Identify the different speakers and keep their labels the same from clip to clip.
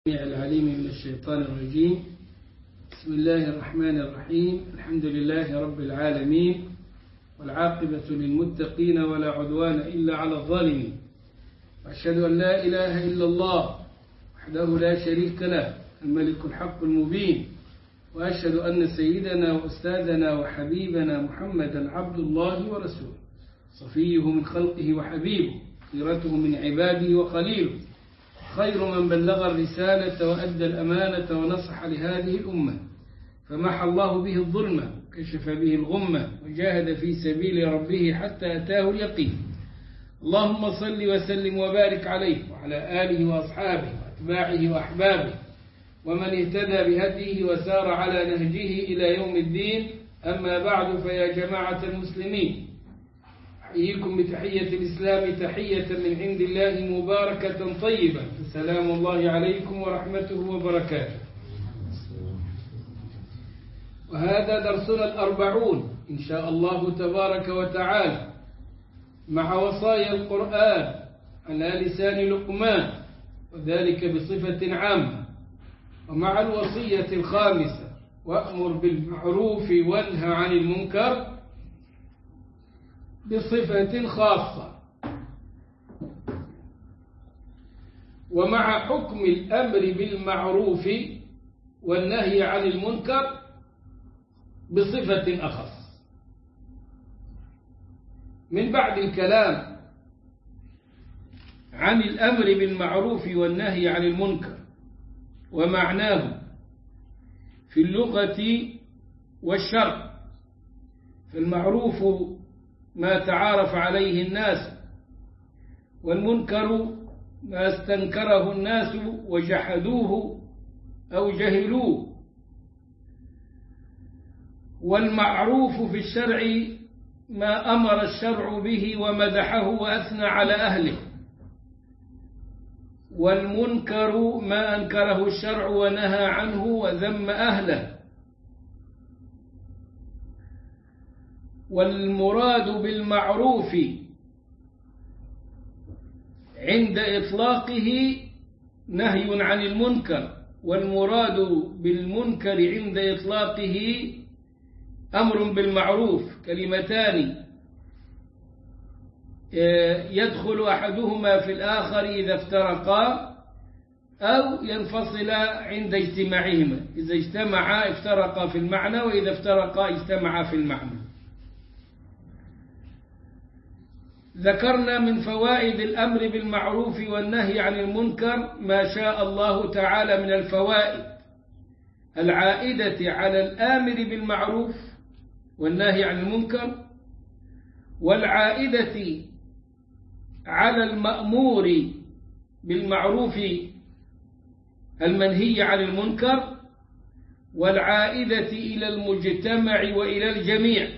Speaker 1: العليم من الشيطان الرجيم بسم الله الرحمن الرحيم الحمد لله رب العالمين والعاقبة للمتقين ولا عدوان إلا على الظالمين وأشهد أن لا إله إلا الله وحده لا شريك له الملك الحق المبين وأشهد أن سيدنا وأستاذنا وحبيبنا محمدا عبد الله ورسوله صفيه من خلقه وحبيبه خيرته من عباده وخليله خير من بلغ الرسالة وأدى الأمانة ونصح لهذه الأمة فمحى الله به الظلمة وكشف به الغمة وجاهد في سبيل ربه حتى أتاه اليقين اللهم صل وسلم وبارك عليه وعلى آله وأصحابه وأتباعه وأحبابه ومن اهتدى بهديه وسار على نهجه إلى يوم الدين أما بعد فيا جماعة المسلمين أحييكم بتحية الإسلام تحية من عند الله مباركة طيبة سلام الله عليكم ورحمته وبركاته وهذا درسنا الأربعون إن شاء الله تبارك وتعالى مع وصايا القرآن على لسان لقمان وذلك بصفة عامة ومع الوصية الخامسة وأمر بالمعروف وانهى عن المنكر بصفة خاصة ومع حكم الأمر بالمعروف والنهي عن المنكر بصفة أخص من بعد الكلام عن الأمر بالمعروف والنهي عن المنكر ومعناه في اللغة والشرع فالمعروف ما تعارف عليه الناس والمنكر ما استنكره الناس وجحدوه أو جهلوه والمعروف في الشرع ما أمر الشرع به ومدحه وأثنى على أهله والمنكر ما أنكره الشرع ونهى عنه وذم أهله والمراد بالمعروف عند إطلاقه نهي عن المنكر والمراد بالمنكر عند إطلاقه أمر بالمعروف كلمتان يدخل أحدهما في الآخر إذا افترقا أو ينفصلا عند اجتماعهما إذا اجتمعا افترقا في المعنى وإذا افترقا اجتمعا في المعنى ذكرنا من فوائد الأمر بالمعروف والنهي عن المنكر ما شاء الله تعالى من الفوائد العائدة على الآمر بالمعروف والنهي عن المنكر والعائدة على المأمور بالمعروف المنهي عن المنكر والعائدة إلى المجتمع وإلى الجميع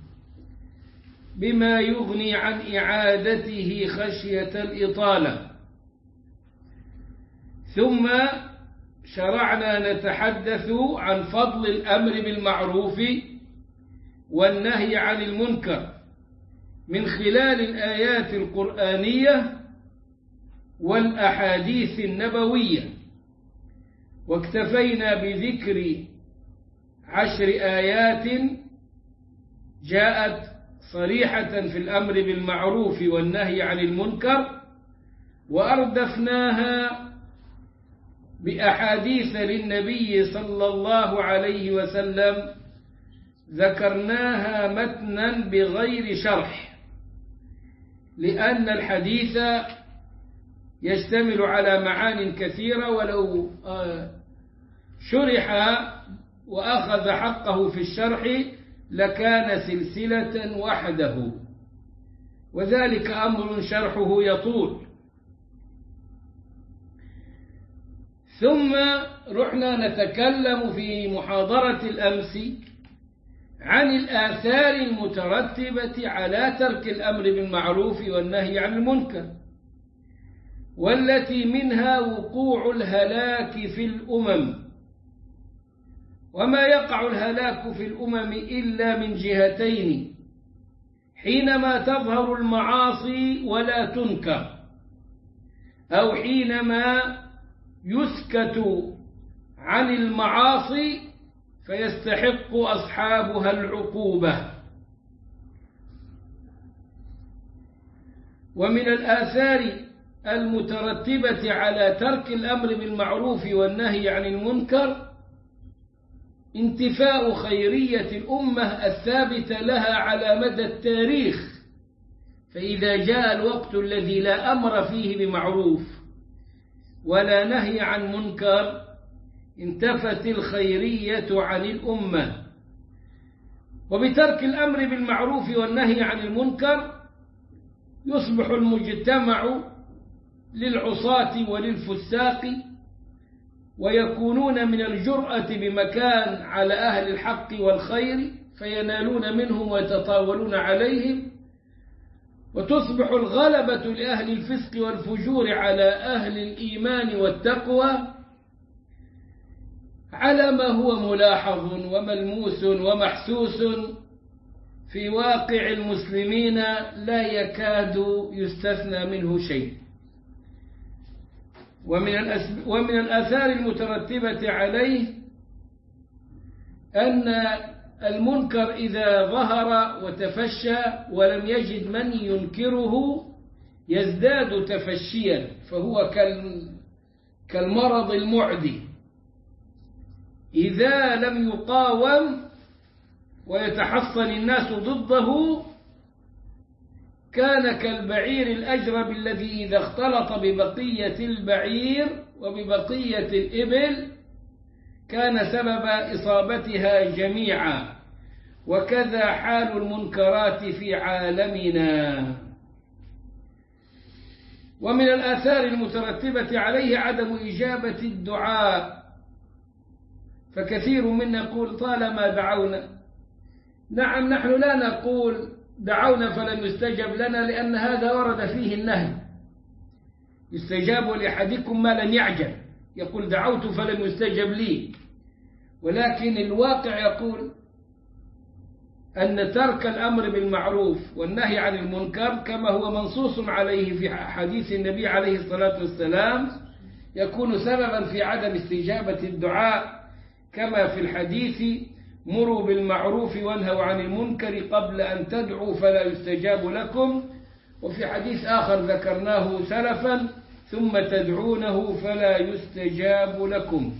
Speaker 1: بما يغني عن إعادته خشية الإطالة ثم شرعنا نتحدث عن فضل الأمر بالمعروف والنهي عن المنكر من خلال الآيات القرآنية والأحاديث النبوية واكتفينا بذكر عشر آيات جاءت صريحة في الأمر بالمعروف والنهي عن المنكر وأردفناها بأحاديث للنبي صلى الله عليه وسلم ذكرناها متنا بغير شرح لأن الحديث يشتمل على معان كثيرة ولو شرح وأخذ حقه في الشرح لكان سلسلة وحده وذلك أمر شرحه يطول ثم رحنا نتكلم في محاضرة الأمس عن الآثار المترتبة على ترك الأمر بالمعروف والنهي عن المنكر والتي منها وقوع الهلاك في الأمم وما يقع الهلاك في الأمم إلا من جهتين حينما تظهر المعاصي ولا تنكر أو حينما يسكت عن المعاصي فيستحق أصحابها العقوبة ومن الآثار المترتبة على ترك الأمر بالمعروف والنهي عن المنكر انتفاء خيرية الأمة الثابتة لها على مدى التاريخ فإذا جاء الوقت الذي لا أمر فيه بمعروف ولا نهي عن منكر انتفت الخيرية عن الأمة وبترك الأمر بالمعروف والنهي عن المنكر يصبح المجتمع للعصاة وللفساق ويكونون من الجرأة بمكان على أهل الحق والخير فينالون منهم ويتطاولون عليهم وتصبح الغلبة لأهل الفسق والفجور على أهل الإيمان والتقوى على ما هو ملاحظ وملموس ومحسوس في واقع المسلمين لا يكاد يستثنى منه شيء ومن, ومن الآثار المترتبة عليه أن المنكر إذا ظهر وتفشى ولم يجد من ينكره يزداد تفشيا فهو كالمرض المعدي إذا لم يقاوم ويتحصن الناس ضده كان كالبعير الأجرب الذي إذا اختلط ببقية البعير وببقية الإبل كان سبب إصابتها جميعا وكذا حال المنكرات في عالمنا ومن الآثار المترتبة عليه عدم إجابة الدعاء فكثير منا يقول طالما دعونا نعم نحن لا نقول دعونا فلم يستجب لنا لأن هذا ورد فيه النهي يستجاب لأحدكم ما لم يعجل يقول دعوت فلم يستجب لي ولكن الواقع يقول أن ترك الأمر بالمعروف والنهي عن المنكر كما هو منصوص عليه في حديث النبي عليه الصلاة والسلام يكون سببا في عدم استجابة الدعاء كما في الحديث مروا بالمعروف وانهوا عن المنكر قبل أن تدعوا فلا يستجاب لكم وفي حديث آخر ذكرناه سلفا ثم تدعونه فلا يستجاب لكم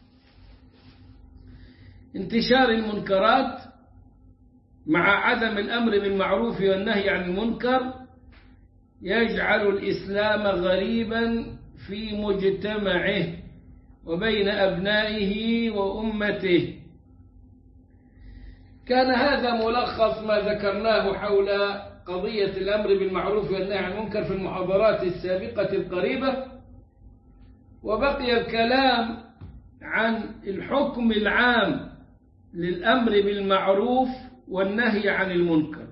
Speaker 1: انتشار المنكرات مع عدم الأمر بالمعروف والنهي عن المنكر يجعل الإسلام غريبا في مجتمعه وبين أبنائه وأمته كان هذا ملخص ما ذكرناه حول قضية الأمر بالمعروف والنهي عن المنكر في المحاضرات السابقة القريبة وبقي الكلام عن الحكم العام للأمر بالمعروف والنهي عن المنكر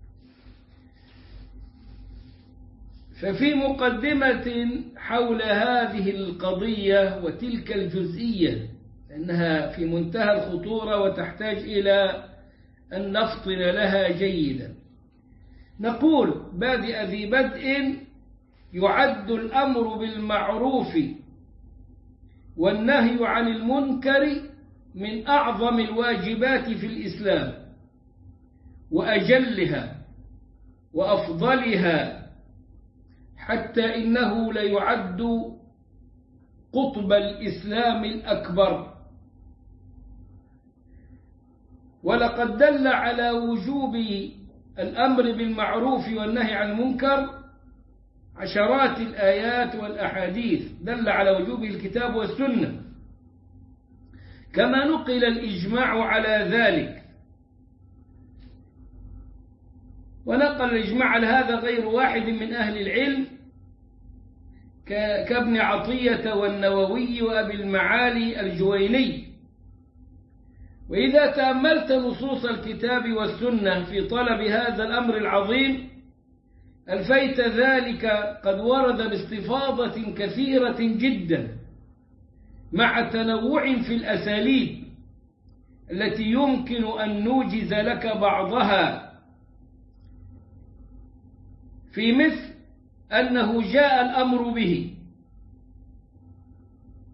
Speaker 1: ففي مقدمة حول هذه القضية وتلك الجزئية أنها في منتهى الخطورة وتحتاج إلى أن نفطن لها جيدا نقول بادئ ذي بدء يعد الأمر بالمعروف والنهي عن المنكر من أعظم الواجبات في الإسلام وأجلها وأفضلها حتى إنه ليعد قطب الإسلام الأكبر ولقد دل على وجوب الأمر بالمعروف والنهي عن المنكر عشرات الآيات والأحاديث دل على وجوب الكتاب والسنة كما نقل الإجماع على ذلك ونقل الإجماع على هذا غير واحد من أهل العلم كابن عطية والنووي وأبي المعالي الجويني وإذا تأملت نصوص الكتاب والسنة في طلب هذا الأمر العظيم ألفيت ذلك قد ورد باستفاضة كثيرة جدا مع تنوع في الأساليب التي يمكن أن نوجز لك بعضها في مثل أنه جاء الأمر به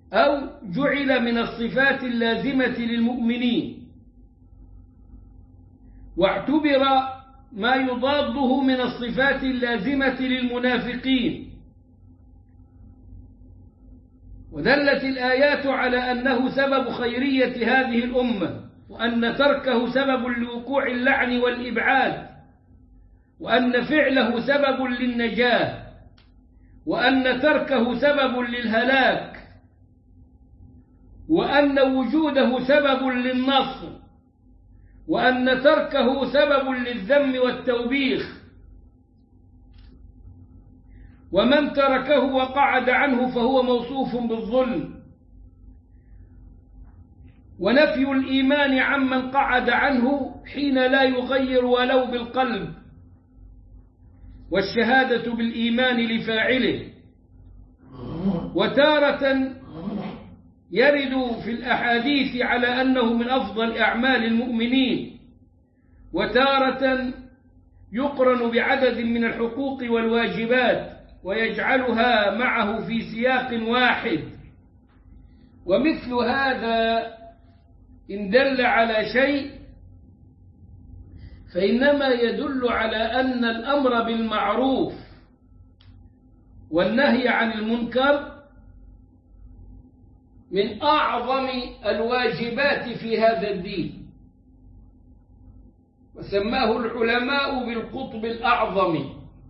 Speaker 1: أو جعل من الصفات اللازمة للمؤمنين واعتبر ما يضاده من الصفات اللازمة للمنافقين ودلت الآيات على أنه سبب خيرية هذه الأمة وأن تركه سبب لوقوع اللعن والإبعاد وأن فعله سبب للنجاة وأن تركه سبب للهلاك وأن وجوده سبب للنصر وأن تركه سبب للذم والتوبيخ ومن تركه وقعد عنه فهو موصوف بالظلم ونفي الإيمان عمن قعد عنه حين لا يغير ولو بالقلب والشهادة بالإيمان لفاعله وتارة يرد في الأحاديث على أنه من أفضل أعمال المؤمنين وتارة يقرن بعدد من الحقوق والواجبات ويجعلها معه في سياق واحد ومثل هذا إن دل على شيء فإنما يدل على أن الأمر بالمعروف والنهي عن المنكر من أعظم الواجبات في هذا الدين وسماه العلماء بالقطب الأعظم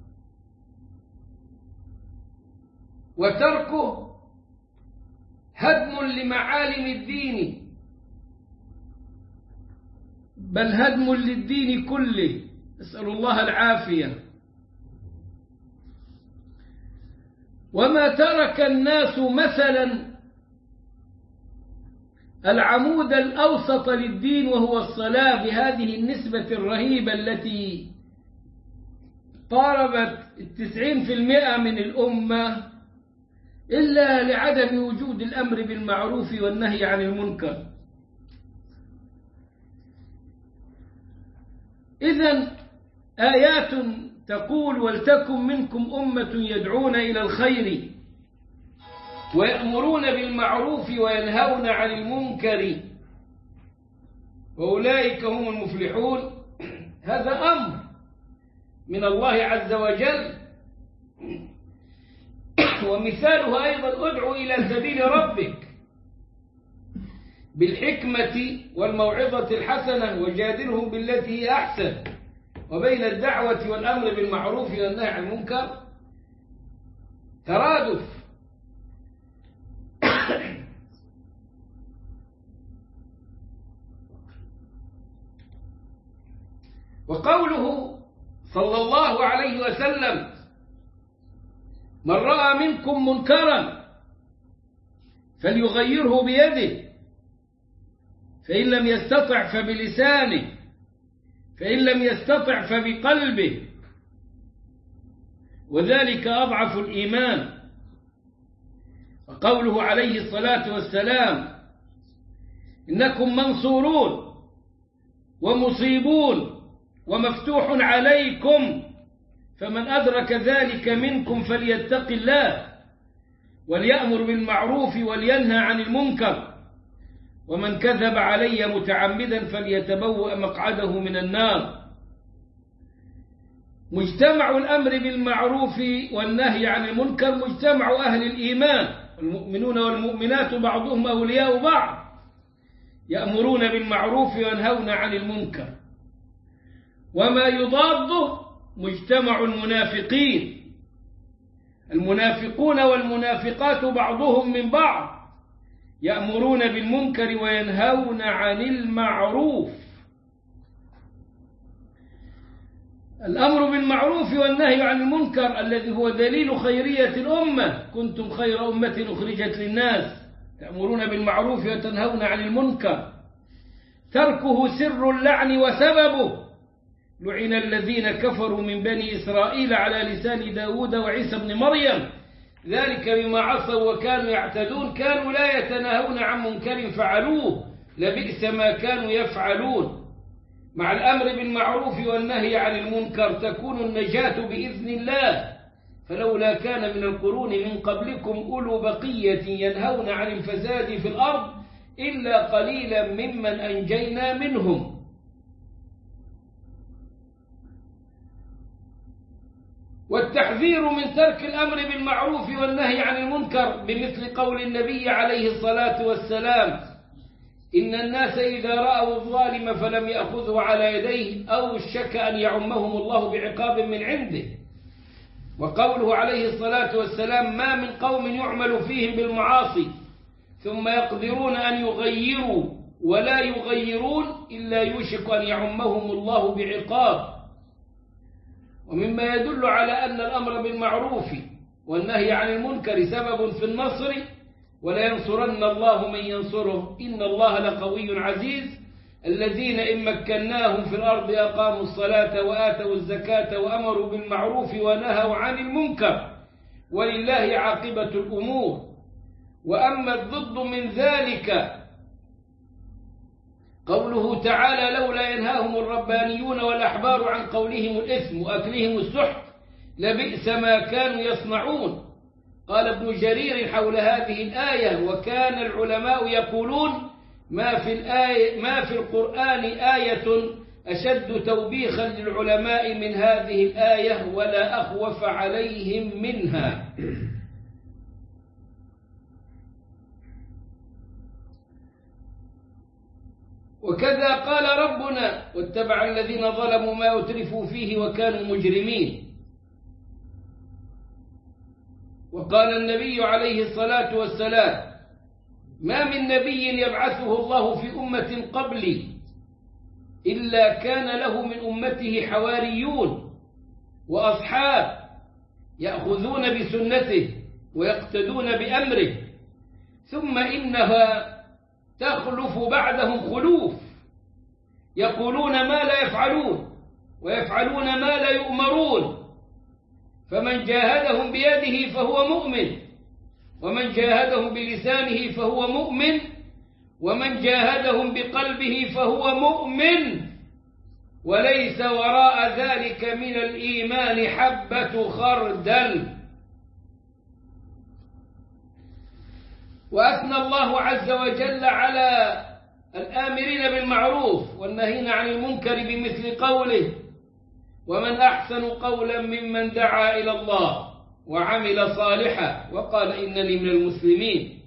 Speaker 1: وتركه هدم لمعالم الدين بل هدم للدين كله نسأل الله العافية وما ترك الناس مثلا العمود الأوسط للدين وهو الصلاة بهذه النسبة الرهيبة التي قاربت التسعين في المئة من الأمة إلا لعدم وجود الأمر بالمعروف والنهي عن المنكر إذا آيات تقول ولتكن منكم أمة يدعون إلى الخير ويأمرون بالمعروف وينهون عن المنكر وأولئك هم المفلحون هذا أمر من الله عز وجل ومثالها أيضا ادعو إلى سبيل ربك بالحكمة والموعظة الحسنة وجادلهم بالتي هي أحسن وبين الدعوة والأمر بالمعروف والنهي عن المنكر ترادف وقوله صلى الله عليه وسلم من رأى منكم منكرا فليغيره بيده فإن لم يستطع فبلسانه فإن لم يستطع فبقلبه وذلك أضعف الإيمان وقوله عليه الصلاة والسلام إنكم منصورون ومصيبون ومفتوح عليكم فمن أدرك ذلك منكم فليتق الله وليأمر بالمعروف ولينهى عن المنكر ومن كذب علي متعمدا فليتبوأ مقعده من النار مجتمع الأمر بالمعروف والنهي عن المنكر مجتمع أهل الإيمان المؤمنون والمؤمنات بعضهم أولياء بعض يأمرون بالمعروف وينهون عن المنكر وما يضاده مجتمع المنافقين المنافقون والمنافقات بعضهم من بعض يأمرون بالمنكر وينهون عن المعروف الأمر بالمعروف والنهي عن المنكر الذي هو دليل خيرية الأمة كنتم خير أمة أخرجت للناس تأمرون بالمعروف وتنهون عن المنكر تركه سر اللعن وسببه لعن الذين كفروا من بني إسرائيل على لسان داود وعيسى بن مريم ذلك بما عصوا وكانوا يعتدون كانوا لا يتناهون عن منكر فعلوه لبئس ما كانوا يفعلون مع الأمر بالمعروف والنهي عن المنكر تكون النجاة بإذن الله فلولا كان من القرون من قبلكم أولو بقية ينهون عن الفساد في الأرض إلا قليلا ممن أنجينا منهم والتحذير من ترك الأمر بالمعروف والنهي عن المنكر بمثل قول النبي عليه الصلاة والسلام إن الناس إذا رأوا الظالم فلم يأخذه على يديه أو الشك أن يعمهم الله بعقاب من عنده وقوله عليه الصلاة والسلام ما من قوم يعمل فيهم بالمعاصي ثم يقدرون أن يغيروا ولا يغيرون إلا يوشك أن يعمهم الله بعقاب ومما يدل على أن الأمر بالمعروف والنهي عن المنكر سبب في النصر ولا ينصرن الله من ينصره إن الله لقوي عزيز الذين إن مكناهم في الأرض أقاموا الصلاة وآتوا الزكاة وأمروا بالمعروف ونهوا عن المنكر ولله عاقبة الأمور وأما الضد من ذلك قوله تعالى لولا ينهاهم الربانيون والأحبار عن قولهم الإثم وأكلهم السحت لبئس ما كانوا يصنعون قال ابن جرير حول هذه الآية وكان العلماء يقولون ما في, الآية ما في القرآن آية أشد توبيخا للعلماء من هذه الآية ولا أخوف عليهم منها وكذا قال ربنا واتبع الذين ظلموا ما أترفوا فيه وكانوا مجرمين وقال النبي عليه الصلاة والسلام ما من نبي يبعثه الله في أمة قبلي إلا كان له من أمته حواريون وأصحاب يأخذون بسنته ويقتدون بأمره ثم إنها تخلف بعدهم خلوف يقولون ما لا يفعلون ويفعلون ما لا يؤمرون فمن جاهدهم بيده فهو مؤمن ومن جاهدهم بلسانه فهو مؤمن ومن جاهدهم بقلبه فهو مؤمن وليس وراء ذلك من الإيمان حبة خردل وأثنى الله عز وجل على الآمرين بالمعروف والنهين عن المنكر بمثل قوله ومن أحسن قولا ممن دعا إلى الله وعمل صالحا وقال إنني من المسلمين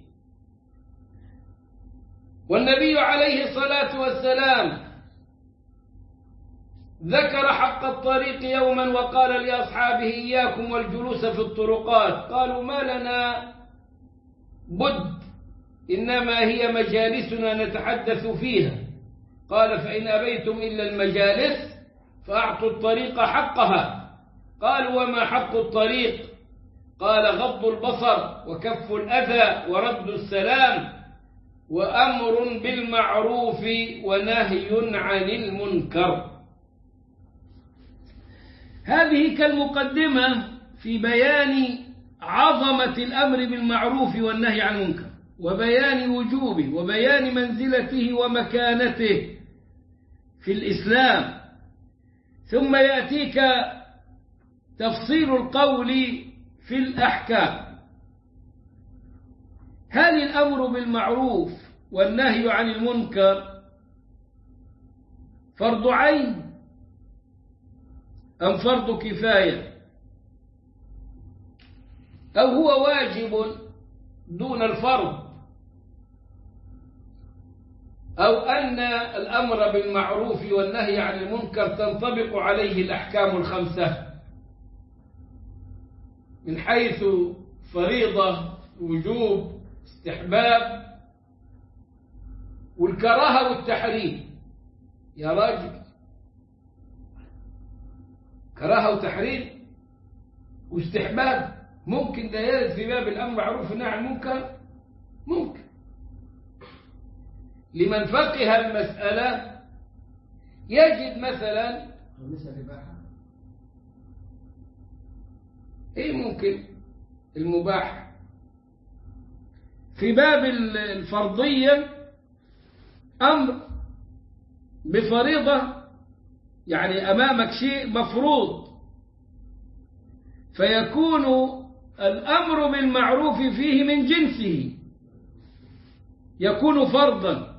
Speaker 1: والنبي عليه الصلاة والسلام ذكر حق الطريق يوما وقال لأصحابه إياكم والجلوس في الطرقات قالوا ما لنا بد إنما هي مجالسنا نتحدث فيها قال فإن أبيتم إلا المجالس فأعطوا الطريق حقها قالوا وما حق الطريق قال غض البصر وكف الأذى ورد السلام وأمر بالمعروف ونهي عن المنكر هذه كالمقدمة في بيان عظمة الأمر بالمعروف والنهي عن المنكر وبيان وجوبه وبيان منزلته ومكانته في الإسلام ثم يأتيك تفصيل القول في الأحكام هل الأمر بالمعروف والنهي عن المنكر فرض عين أم فرض كفاية أو هو واجب دون الفرض أو أن الأمر بالمعروف والنهي عن المنكر تنطبق عليه الأحكام الخمسة من حيث فريضة وجوب استحباب والكراهة والتحريم يا راجل كراهة وتحريم واستحباب ممكن ده يرد في باب الأمر معروف والنهي عن المنكر ممكن لمن فقه المسألة يجد مثلا ايه ممكن المباح في باب الفرضية أمر بفريضة يعني أمامك شيء مفروض فيكون الأمر بالمعروف فيه من جنسه يكون فرضا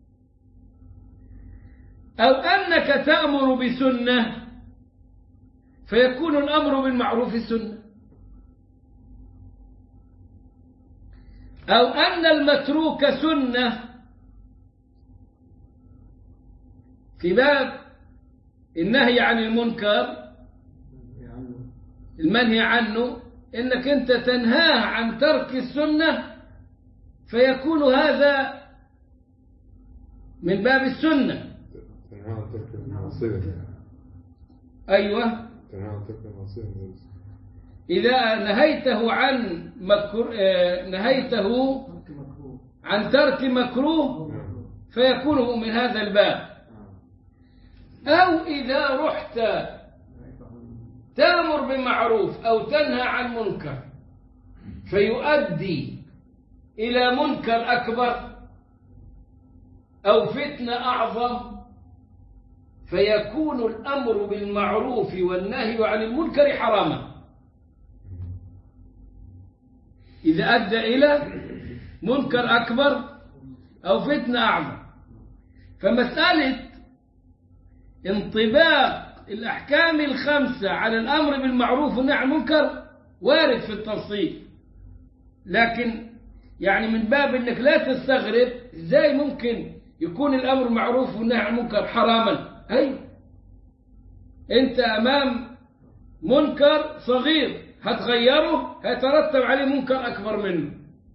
Speaker 1: أو أنك تأمر بسنة فيكون الأمر بالمعروف سنة أو أن المتروك سنة في باب النهي عن المنكر المنهي عنه انك انت تنهاه عن ترك السنة فيكون هذا من باب السنة
Speaker 2: تنهى عن ترك المعصية
Speaker 1: أيوة
Speaker 2: تنهى عن ترك المعصية
Speaker 1: إذا نهيته عن مكر... آه، نهيته عن ترك مكروه
Speaker 2: نعم
Speaker 1: فيكون من هذا الباب أو إذا رحت تأمر بمعروف أو تنهى عن منكر فيؤدي إلى منكر أكبر أو فتنة أعظم فيكون الأمر بالمعروف والنهي عن المنكر حراما إذا أدى إلى منكر أكبر أو فتنة أعظم فمسألة انطباق الأحكام الخمسة على الأمر بالمعروف والنهي عن المنكر وارد في التفصيل لكن يعني من باب انك لا تستغرب ازاي ممكن يكون الامر معروف والنهي عن المنكر حراما ايوه انت امام منكر صغير هتغيره هيترتب عليه منكر اكبر منه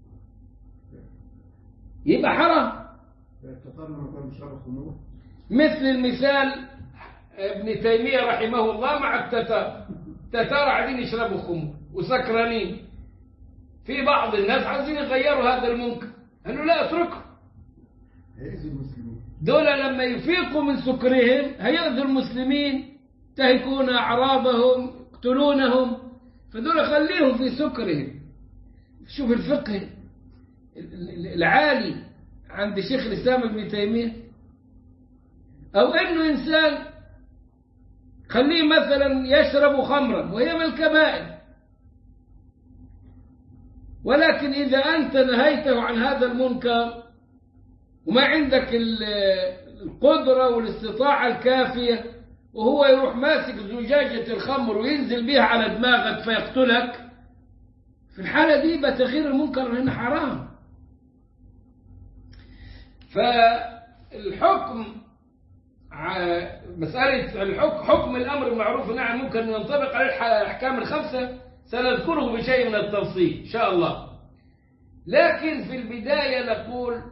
Speaker 1: يبقى حرام
Speaker 3: التطرم كان بشرب الخمور
Speaker 1: مثل المثال ابن تيمية رحمه الله مع التتار التتار قاعدين يشربوا خمر وسكرانين في بعض الناس عايزين يغيروا هذا المنكر قالوا لا اتركه
Speaker 3: هيأذي المسلمين
Speaker 1: دول لما يفيقوا من سكرهم هيأذوا المسلمين تهكون أعراضهم يقتلونهم فدول خليهم في سكرهم شوف الفقه العالي عند شيخ الإسلام ابن تيمية أو أنه إنسان خليه مثلا يشرب خمرا وهي من الكبائر ولكن إذا أنت نهيته عن هذا المنكر وما عندك ال- القدرة والاستطاعة الكافية وهو يروح ماسك زجاجة الخمر وينزل بها على دماغك فيقتلك في الحالة دي يبقى تغيير المنكر هنا حرام فالحكم ع- مسألة الحكم حكم الأمر بالمعروف والنهي عن المنكر أن ينطبق عليه الح- الأحكام الخمسة سنذكره بشيء من التفصيل إن شاء الله لكن في البداية نقول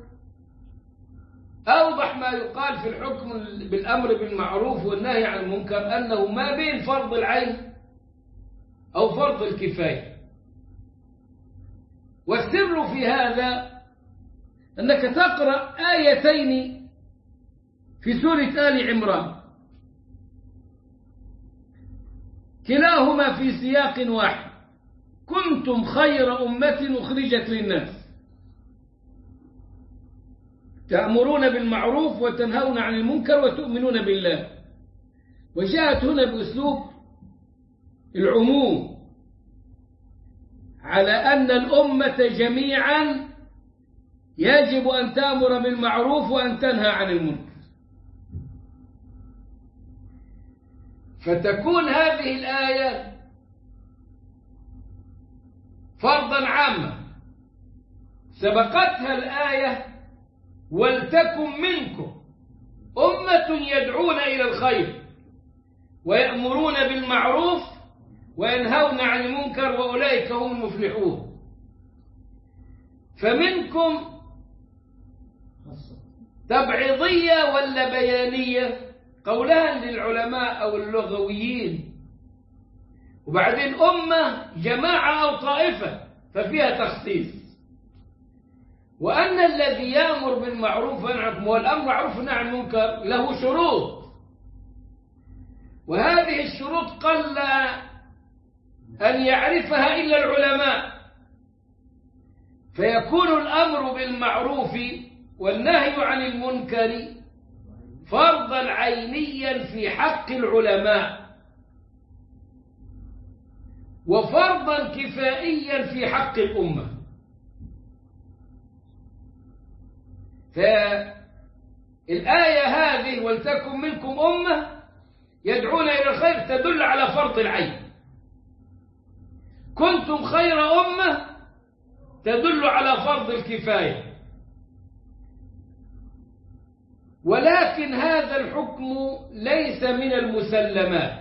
Speaker 1: أوضح ما يقال في الحكم بالأمر بالمعروف والنهي عن المنكر أنه ما بين فرض العين أو فرض الكفاية والسر في هذا أنك تقرأ آيتين في سورة آل عمران كلاهما في سياق واحد كنتم خير أمة أخرجت للناس تأمرون بالمعروف وتنهون عن المنكر وتؤمنون بالله وجاءت هنا بأسلوب العموم على أن الأمة جميعا يجب أن تأمر بالمعروف وأن تنهى عن المنكر فتكون هذه الآية فرضا عاما سبقتها الآية ولتكن منكم أمة يدعون إلى الخير ويأمرون بالمعروف وينهون عن المنكر وأولئك هم المفلحون فمنكم تبعيضية ولا بيانية قولان للعلماء أو اللغويين وبعدين أمة جماعة أو طائفة ففيها تخصيص وأن الذي يأمر بالمعروف وينهى عن المنكر والأمر معروف والنهي عن المنكر له شروط وهذه الشروط قل أن يعرفها إلا العلماء فيكون الأمر بالمعروف والنهي عن المنكر فرضا عينيا في حق العلماء وفرضا كفائيا في حق الأمة فالآية هذه ولتكن منكم أمة يدعون إلى الخير تدل على فرض العين كنتم خير أمة تدل على فرض الكفاية ولكن هذا الحكم ليس من المسلمات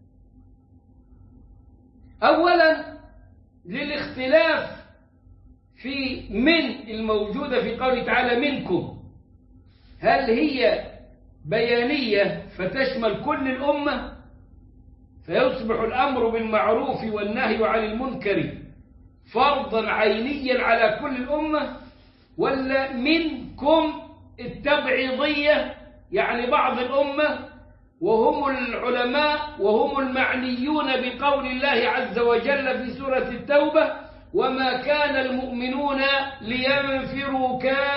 Speaker 1: أولا للاختلاف في من الموجودة في قوله تعالى منكم هل هي بيانية فتشمل كل الأمة فيصبح الأمر بالمعروف والنهي عن المنكر فرضا عينيا على كل الأمة ولا منكم التبعيضية يعني بعض الأمة وهم العلماء وهم المعنيون بقول الله عز وجل في سورة التوبة وما كان المؤمنون لينفروا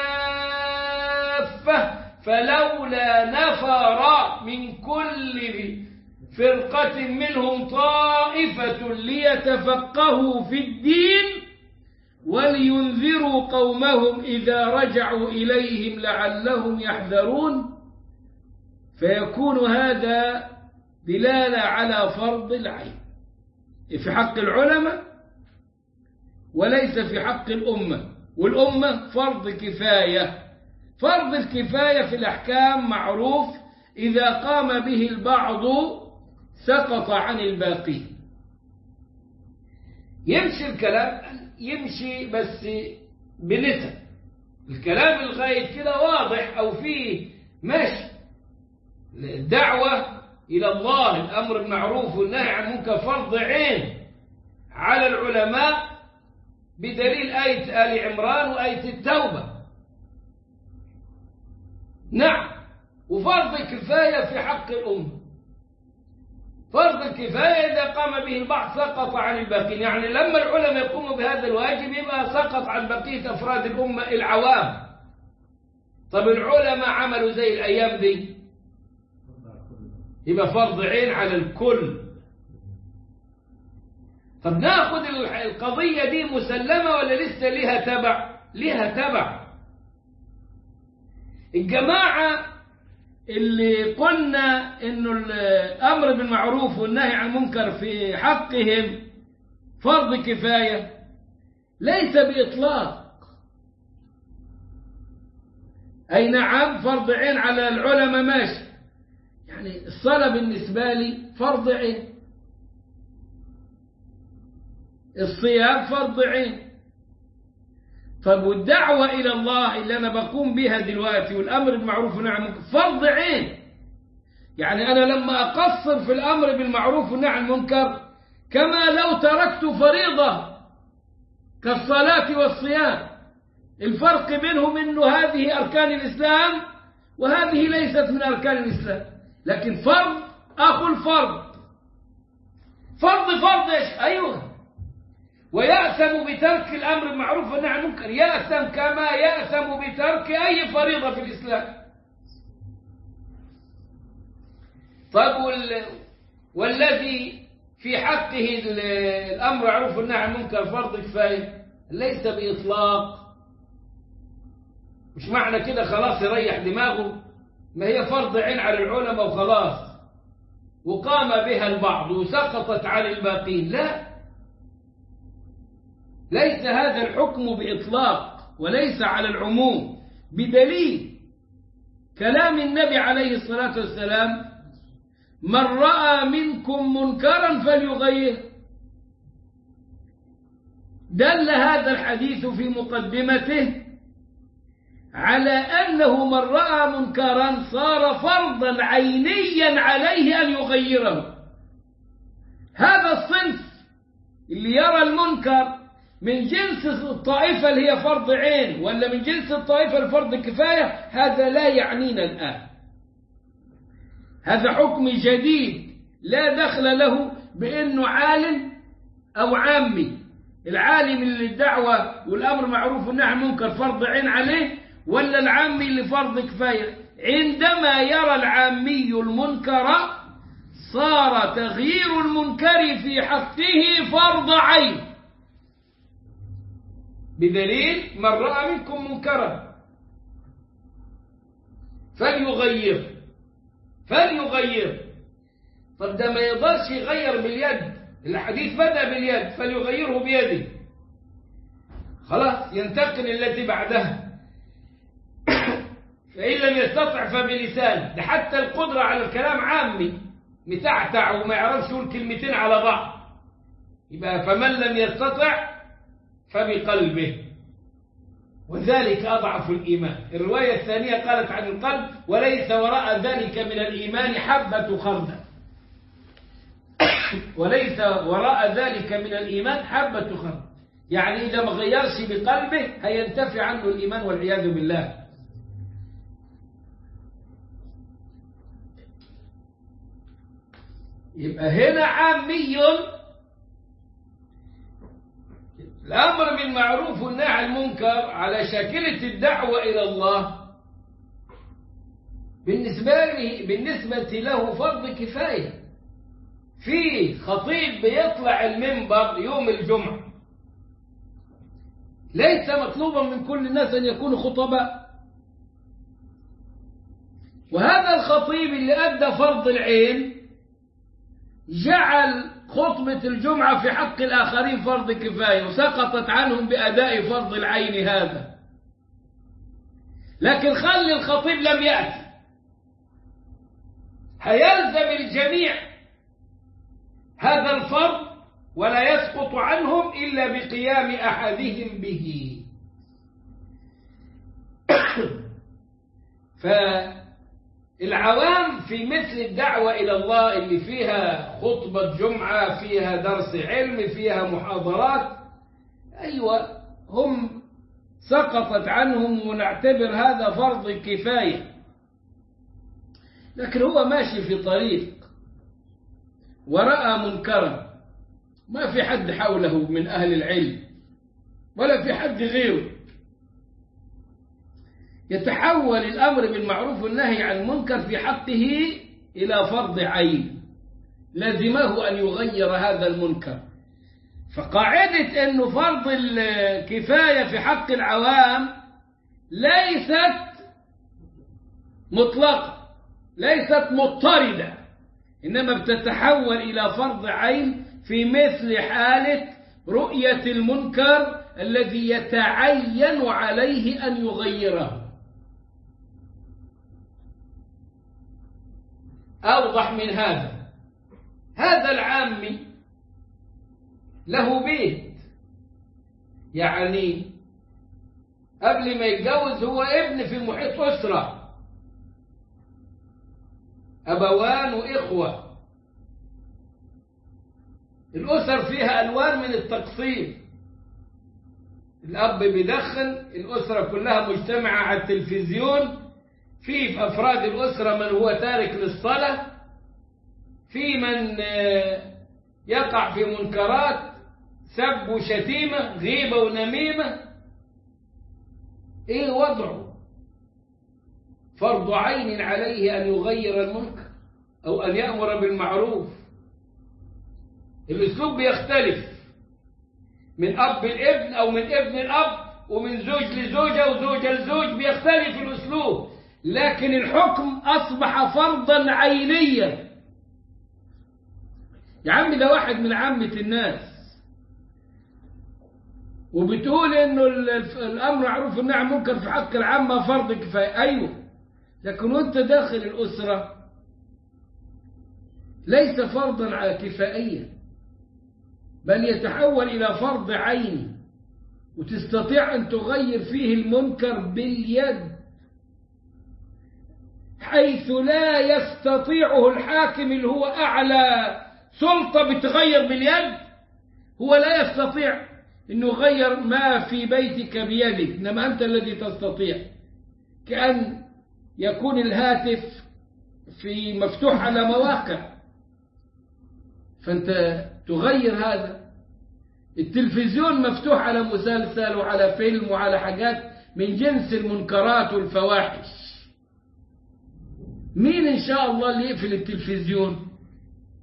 Speaker 1: كافة فلولا نفر من كل فرقة منهم طائفة ليتفقهوا في الدين ولينذروا قومهم إذا رجعوا إليهم لعلهم يحذرون فيكون هذا دلالة على فرض العين في حق العلماء وليس في حق الأمة والأمة فرض كفاية فرض الكفاية في الأحكام معروف إذا قام به البعض سقط عن الباقي يمشي الكلام يمشي بس بنسب الكلام الغاية كده واضح أو فيه ماشي الدعوة إلى الله الأمر بالمعروف والنهي عن المنكر فرض عين على العلماء بدليل آية آل عمران وآية التوبة نعم وفرض الكفاية في حق الأمة فرض الكفاية إذا قام به البعض سقط عن الباقين يعني لما العلماء يقوموا بهذا الواجب يبقى سقط عن بقية أفراد الأمة العوام طب العلماء عملوا زي الأيام دي يبقى فرض عين على الكل طب ناخد القضية دي مسلمة ولا لسه لها تبع لها تبع الجماعة اللي قلنا انه الامر بالمعروف والنهي عن المنكر في حقهم فرض كفاية ليس بإطلاق أي نعم فرض عين على العلماء ماشي يعني الصلاة بالنسبة لي فرض عين الصيام فرض عين طب والدعوة إلى الله اللي أنا بقوم بها دلوقتي والأمر بالمعروف والنهي عن المنكر فرض عين يعني أنا لما أقصر في الأمر بالمعروف والنهي عن المنكر كما لو تركت فريضة كالصلاة والصيام الفرق بينهم أنه هذه أركان الإسلام وهذه ليست من أركان الإسلام لكن فرض أخو الفرض فرض فرض إيش أيوه ويأثم بترك الأمر بالمعروف والنهي عن المنكر يأثم كما يأثم بترك أي فريضة في الإسلام طيب وال... والذي في حقه الأمر بالمعروف والنهي عن المنكر فرض كفاية ليس بإطلاق مش معنى كده خلاص يريح دماغه ما هي فرض عين على العلماء وخلاص وقام بها البعض وسقطت عن الباقين لا ليس هذا الحكم بإطلاق وليس على العموم بدليل كلام النبي عليه الصلاة والسلام من رأى منكم منكرا فليغيره دل هذا الحديث في مقدمته على أنه من رأى منكرا صار فرضا عينيا عليه أن يغيره هذا الصنف اللي يرى المنكر من جنس الطائفة اللي هي فرض عين ولا من جنس الطائفة الفرض كفاية هذا لا يعنينا الآن هذا حكم جديد لا دخل له بأنه عالم أو عامي العالم اللي الدعوة والأمر معروف والنهي عن المنكر فرض عين عليه ولا العامي اللي فرض كفاية عندما يرى العامي المنكر صار تغيير المنكر في حقه فرض عين بدليل من رأى منكم منكرا فليغير فليغير طب ده ما يقدرش يغير باليد الحديث بدأ باليد فليغيره بيده خلاص ينتقل التي بعدها فإن لم يستطع فبلسانه ده حتى القدرة على الكلام عامي متعتع وما يعرفش يقول كلمتين على بعض يبقى فمن لم يستطع فبقلبه وذلك أضعف الإيمان الرواية الثانية قالت عن القلب وليس وراء ذلك من الإيمان حبة خردل وليس وراء ذلك من الإيمان حبة خردل يعني إذا ما غيرش بقلبه هينتفي عنه الإيمان والعياذ بالله يبقى هنا عامي الأمر بالمعروف والنهي عن المنكر على شاكلة الدعوة إلى الله بالنسبة له بالنسبة له فرض كفاية في خطيب بيطلع المنبر يوم الجمعة ليس مطلوبا من كل الناس أن يكونوا خطباء وهذا الخطيب اللي أدى فرض العين جعل خطبة الجمعة في حق الآخرين فرض كفاية وسقطت عنهم بأداء فرض العين هذا لكن خلي الخطيب لم يأتي هيلزم الجميع هذا الفرض ولا يسقط عنهم إلا بقيام أحدهم به فالعوام في مثل الدعوة إلى الله اللي فيها خطبة جمعة فيها درس علم فيها محاضرات أيوة هم سقطت عنهم ونعتبر هذا فرض كفاية لكن هو ماشي في طريق ورأى منكرا ما في حد حوله من أهل العلم ولا في حد غيره يتحول الأمر بالمعروف والنهي عن المنكر في حقه إلى فرض عين لزمه أن يغير هذا المنكر فقاعدة أنه فرض الكفاية في حق العوام ليست مطلقة ليست مضطردة إنما بتتحول إلى فرض عين في مثل حالة رؤية المنكر الذي يتعين عليه أن يغيره أوضح من هذا هذا العامي له بيت يعني قبل ما يتجوز هو ابن في محيط أسرة أبوان وإخوة الأسر فيها ألوان من التقسيم الأب بيدخن الأسرة كلها مجتمعة على التلفزيون في في أفراد الأسرة من هو تارك للصلاة في من يقع في منكرات سب وشتيمة غيبة ونميمة إيه وضعه فرض عين عليه أن يغير المنكر أو أن يأمر بالمعروف الأسلوب بيختلف من أب الابن أو من ابن الأب ومن زوج لزوجة وزوجة لزوج بيختلف الأسلوب لكن الحكم أصبح فرضا عينيا يا عم ده واحد من عامة الناس وبتقول انه الامر معروف والنهي عن المنكر في حق العامة فرض كفاية ايوه لكن وانت داخل الاسرة ليس فرضا كفائيا بل يتحول الى فرض عيني وتستطيع ان تغير فيه المنكر باليد حيث لا يستطيعه الحاكم اللي هو أعلى سلطة بتغير باليد هو لا يستطيع أنه يغير ما في بيتك بيدك إنما أنت الذي تستطيع كأن يكون الهاتف في مفتوح على مواقع فأنت تغير هذا التلفزيون مفتوح على مسلسل وعلى فيلم وعلى حاجات من جنس المنكرات والفواحش مين إن شاء الله اللي يقفل التلفزيون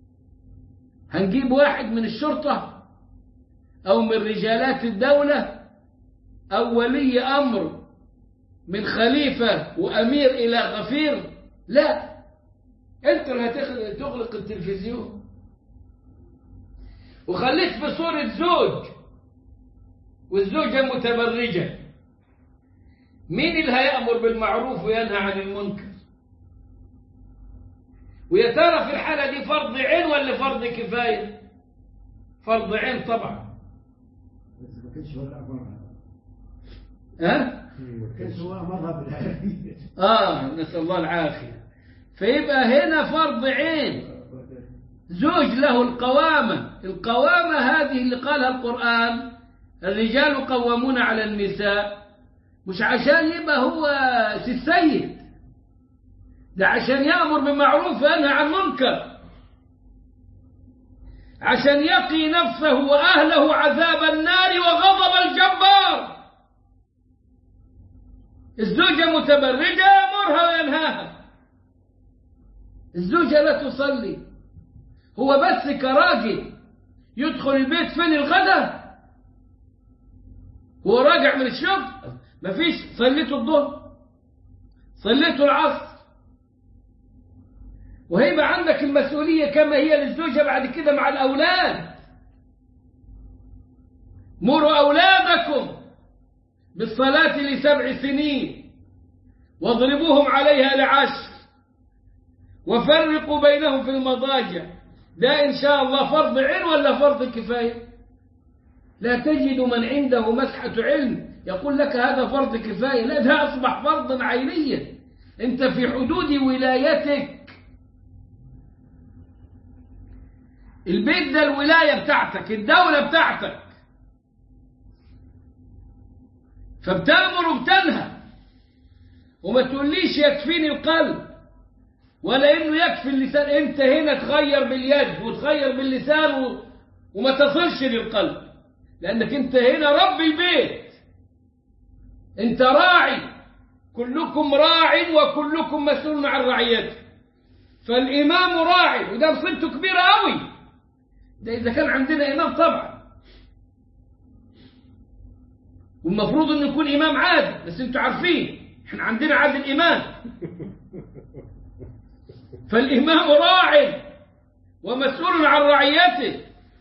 Speaker 1: هنجيب واحد من الشرطة أو من رجالات الدولة أو ولي أمر من خليفة وأمير إلى غفير لا أنت اللي هتخلق- تغلق التلفزيون وخليك بصورة زوج والزوجة متبرجة مين اللي هيأمر بالمعروف وينهى عن المنكر ويا ترى في الحالة دي فرض عين ولا فرض كفاية فرض عين طبعا
Speaker 3: بس ما كانش هو اللي أمرها
Speaker 1: ها
Speaker 3: ما كانش هو أمرها بالآية
Speaker 1: آه نسأل الله العافية فيبقى هنا فرض عين زوج له القوامة القوامة هذه اللي قالها القرآن الرجال قوامون على النساء مش عشان يبقى هو سي السيد ده عشان يأمر بالمعروف وينهى عن منكر عشان يقي نفسه وأهله عذاب النار وغضب الجبار الزوجة متبرجة يأمرها وينهاها الزوجة لا تصلي هو بس كراجل يدخل البيت فين الغدا هو راجع من الشغل مفيش صليته الظهر صليته العصر وهيبقى عندك المسؤولية كما هي للزوجة بعد كده مع الأولاد مروا أولادكم بالصلاة لسبع سنين واضربوهم عليها لعشر وفرقوا بينهم في المضاجع ده إن شاء الله فرض علم ولا فرض كفاية لا تجد من عنده مسحة علم يقول لك هذا فرض كفاية لا ده أصبح فرضا عينيا أنت في حدود ولايتك البيت ده الولاية بتاعتك الدولة بتاعتك فبتأمر وبتنهى وما تقوليش يكفيني القلب ولا انه يكفي اللسان انت هنا تغير باليد وتغير باللسان و... وما تصلش للقلب لانك انت هنا رب البيت انت راعي كلكم راع وكلكم مسؤول عن رعيته فالامام راعي وده مصيبته كبيره قوي ده اذا كان عندنا امام طبعا والمفروض انه يكون امام عادل بس انتوا عارفين احنا عندنا عادل امام فالإمام راع ومسؤول عن رعيته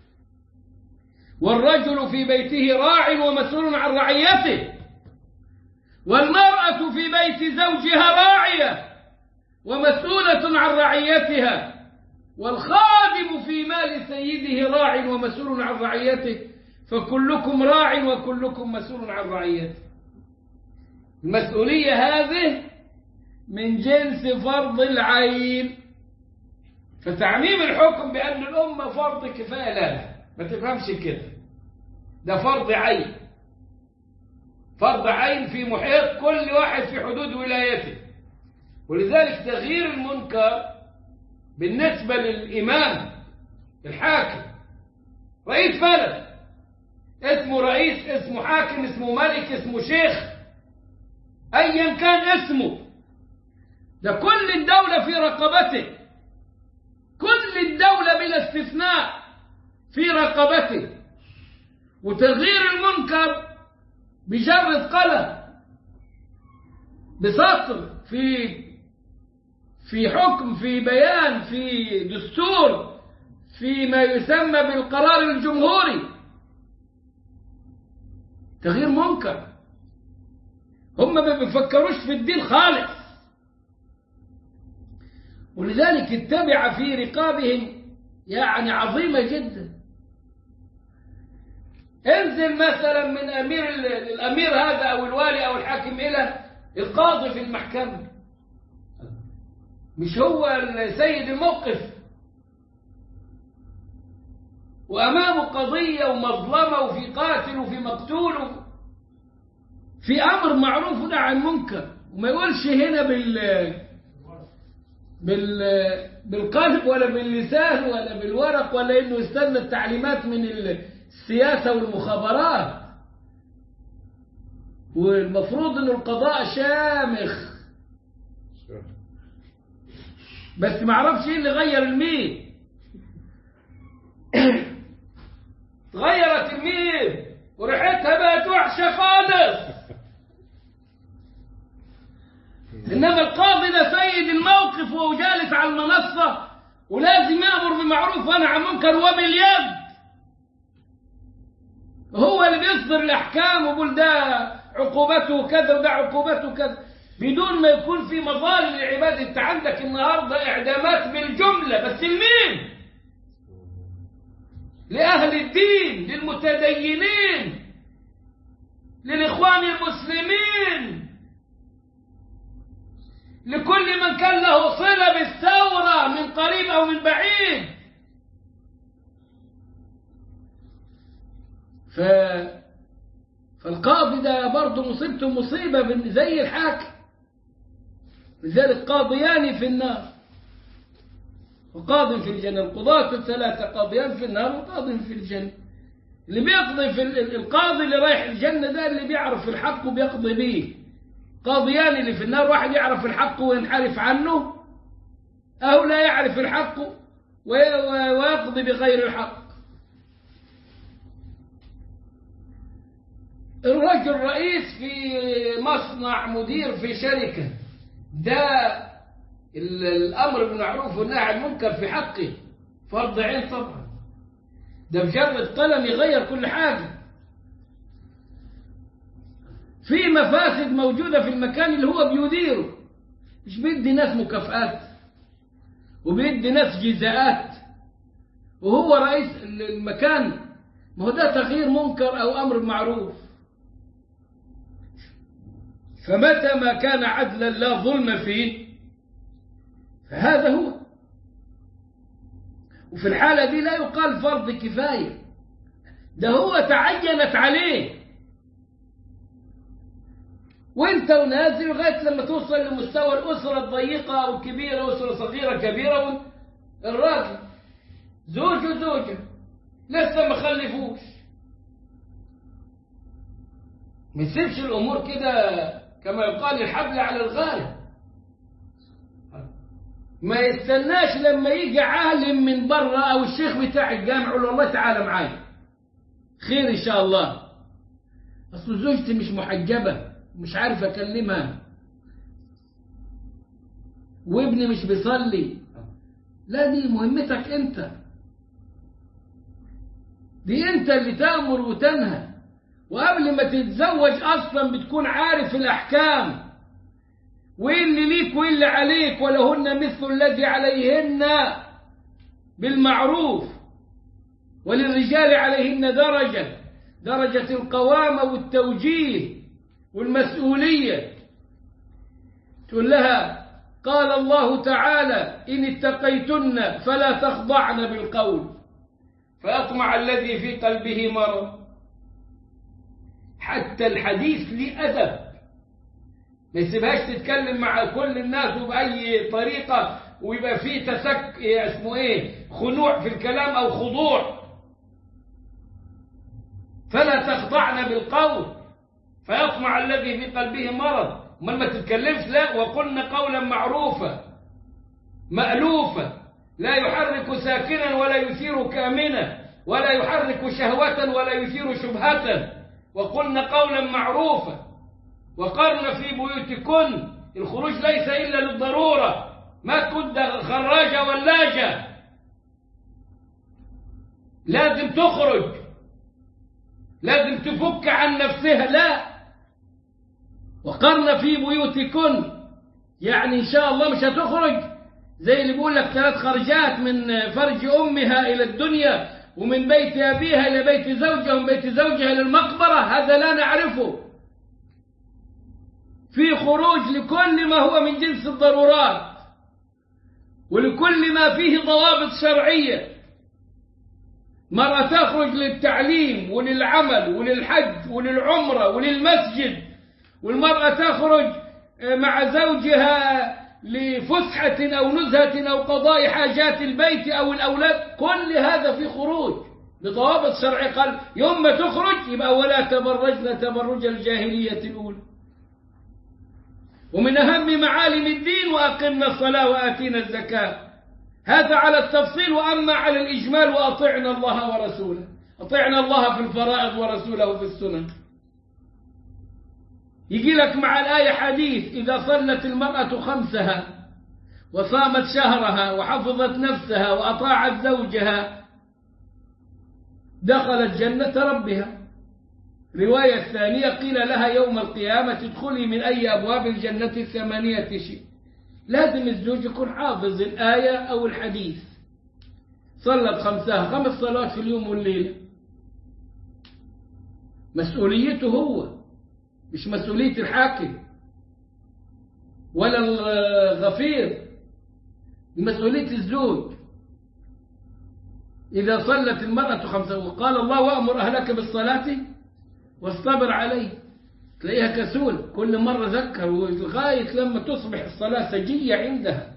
Speaker 1: والرجل في بيته راع ومسؤول عن رعيته والمرأة في بيت زوجها راعية ومسؤولة عن رعيتها والخادم في مال سيده راع ومسؤول عن رعيته فكلكم راع وكلكم مسؤول عن رعيته المسؤولية هذه من جنس فرض العين فتعميم الحكم بأن الأمة فرض كفاية لا لا ما تفهمش كده ده فرض عين فرض عين في محيط كل واحد في حدود ولايته ولذلك تغيير المنكر بالنسبة للإمام الحاكم رئيس بلد اسمه رئيس اسمه حاكم اسمه ملك اسمه شيخ أيا كان اسمه ده كل الدولة في رقبته كل الدولة بلا استثناء في رقبته وتغيير المنكر بجرة قلم بسطر في في حكم في بيان في دستور في ما يسمى بالقرار الجمهوري تغيير منكر هم ما بيفكروش في الدين خالص ولذلك التبع في رقابهم يعني عظيمة جدا انزل مثلا من أمير الأمير هذا أو الوالي أو الحاكم إلى القاضي في المحكمة مش هو سيد الموقف وأمامه قضية ومظلمة وفي قاتل وفي مقتول في أمر معروف عن منكر وما يقولش هنا بال بال بالقلب ولا باللسان ولا بالورق ولا انه يستنى التعليمات من السياسة والمخابرات والمفروض انه القضاء شامخ بس ما اعرفش ايه اللي غير المين تغيرت الميم وريحتها بقت وحشة خالص إنما القاضي ده سيد الموقف وهو جالس على المنصة ولازم يأمر بالمعروف وينهى عن المنكر وباليد هو اللي بيصدر الأحكام ويقول ده عقوبته كذا وده عقوبته كذا بدون ما يكون في مظالم للعباد انت عندك النهارده اعدامات بالجمله بس لمين؟ لاهل الدين للمتدينين للاخوان المسلمين لكل من كان له صله بالثوره من قريب او من بعيد ف فالقاضي ده برضه مصيبته مصيبه بن- زي الحاكم لذلك قاضيان في النار وقاض في الجنة القضاة الثلاثة قاضيان في النار وقاض في الجنة اللي بيقضي في ال- ال- القاضي اللي رايح الجنة ده اللي بيعرف الحق وبيقضي به قاضيان اللي في النار واحد يعرف الحق وينحرف عنه أو لا يعرف الحق وي- وي- ويقضي بغير الحق الرجل رئيس في مصنع مدير في شركة ده ال- الأمر بالمعروف والنهي عن المنكر في حقه فرض عين طبعا ده مجرد قلم يغير كل حاجة في مفاسد موجودة في المكان اللي هو بيديره مش بيدي ناس مكافآت وبيدي ناس جزاءات وهو رئيس المكان ما هو ده تغيير منكر أو أمر معروف فمتى ما كان عدلا لا ظلم فيه فهذا هو وفي الحالة دي لا يقال فرض كفاية ده هو تعينت عليه وانت ونازل لغاية لما توصل لمستوى الأسرة الضيقة أو الكبيرة أسرة صغيرة كبيرة الراجل زوج وزوجة لسه ما خلفوش ما يسيبش الأمور كده كما يقال الحبل على الغالب ما يستناش لما يجي عالم من بره او الشيخ بتاع الجامع يقول له والله تعالى معايا خير ان شاء الله اصل زوجتي مش محجبه مش عارف اكلمها وابني مش بيصلي لا دي مهمتك انت دي انت اللي تامر وتنهى وقبل ما تتزوج اصلا بتكون عارف الاحكام وايه اللي ليك وايه اللي عليك ولهن مثل الذي عليهن بالمعروف وللرجال عليهن درجة درجة القوامة والتوجيه والمسؤولية تقول لها قال الله تعالى إن اتقيتن فلا تخضعن بالقول فيطمع الذي في قلبه مرض حتى الحديث ليه أدب ما يسيبهاش تتكلم مع كل الناس وبأي طريقة ويبقى فيه تسك إيه اسمه ايه خنوع في الكلام أو خضوع فلا تخضعن بالقول فيطمع الذي في قلبه مرض ما ما تتكلمش لا وقلنا قولا معروفا مألوفا لا يحرك ساكنا ولا يثير كامنا ولا يحرك شهوة ولا يثير شبهة وقلنا قولا معروفا وقرن في بيوتكن الخروج ليس إلا للضرورة ما كنت خراجة ولاجة لازم تخرج لازم تفك عن نفسها لا وقرن في بيوتكن يعني إن شاء الله مش هتخرج زي اللي بيقول لك ثلاث خرجات من فرج أمها إلى الدنيا ومن بيت أبيها إلى بيت زوجها ومن بيت زوجها إلى المقبرة هذا لا نعرفه في خروج لكل ما هو من جنس الضرورات ولكل ما فيه ضوابط شرعية مرة تخرج للتعليم وللعمل وللحج وللعمرة وللمسجد والمرأة تخرج مع زوجها لفسحة أو نزهة أو قضاء حاجات البيت أو الأولاد كل هذا في خروج بضوابط شرعية قال يوم ما تخرج يبقى ولا تبرجن تبرج الجاهلية الأولى ومن أهم معالم الدين وأقمنا الصلاة وآتينا الزكاة هذا على التفصيل وأما على الإجمال وأطعنا الله ورسوله أطعنا الله في الفرائض ورسوله في السنن يجي لك مع الآية حديث إذا صلت المرأة خمسها وصامت شهرها وحفظت نفسها وأطاعت زوجها دخلت جنة ربها رواية الثانية قيل لها يوم القيامة ادخلي من أي أبواب الجنة الثمانية شيء لازم الزوج يكون حافظ الآية أو الحديث صلت خمسها خمس صلوات في اليوم والليلة مسؤوليته هو مش مسؤولية الحاكم ولا الغفير مسؤولية الزوج إذا صلت المرأة خمسة وقال الله وأمر أهلك بالصلاة واصطبر عليه تلاقيها كسول كل مرة ذكر لغاية لما تصبح الصلاة سجية عندها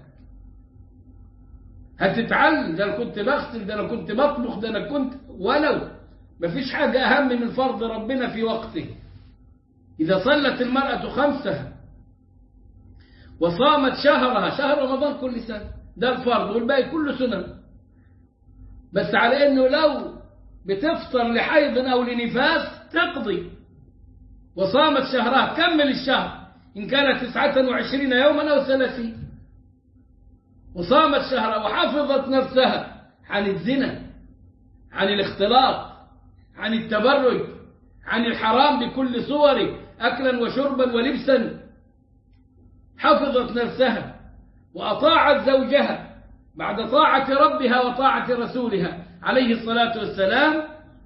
Speaker 1: هتتعلم ده أنا كنت بغسل ده أنا كنت بطبخ ده أنا كنت ولو مفيش حاجة أهم من فرض ربنا في وقته إذا صلت المرأة خمسها وصامت شهرها شهر رمضان كل سنة ده الفرض والباقي كله سنن بس على انه لو بتفطر لحيض او لنفاس تقضي وصامت شهرها كمل الشهر ان كانت تسعة وعشرين يوما او ثلاثين وصامت شهرها وحفظت نفسها عن الزنا عن الاختلاط عن التبرج عن الحرام بكل صوره اكلا وشربا ولبسا حفظت نفسها وأطاعت زوجها بعد طاعة ربها وطاعة رسولها عليه الصلاة والسلام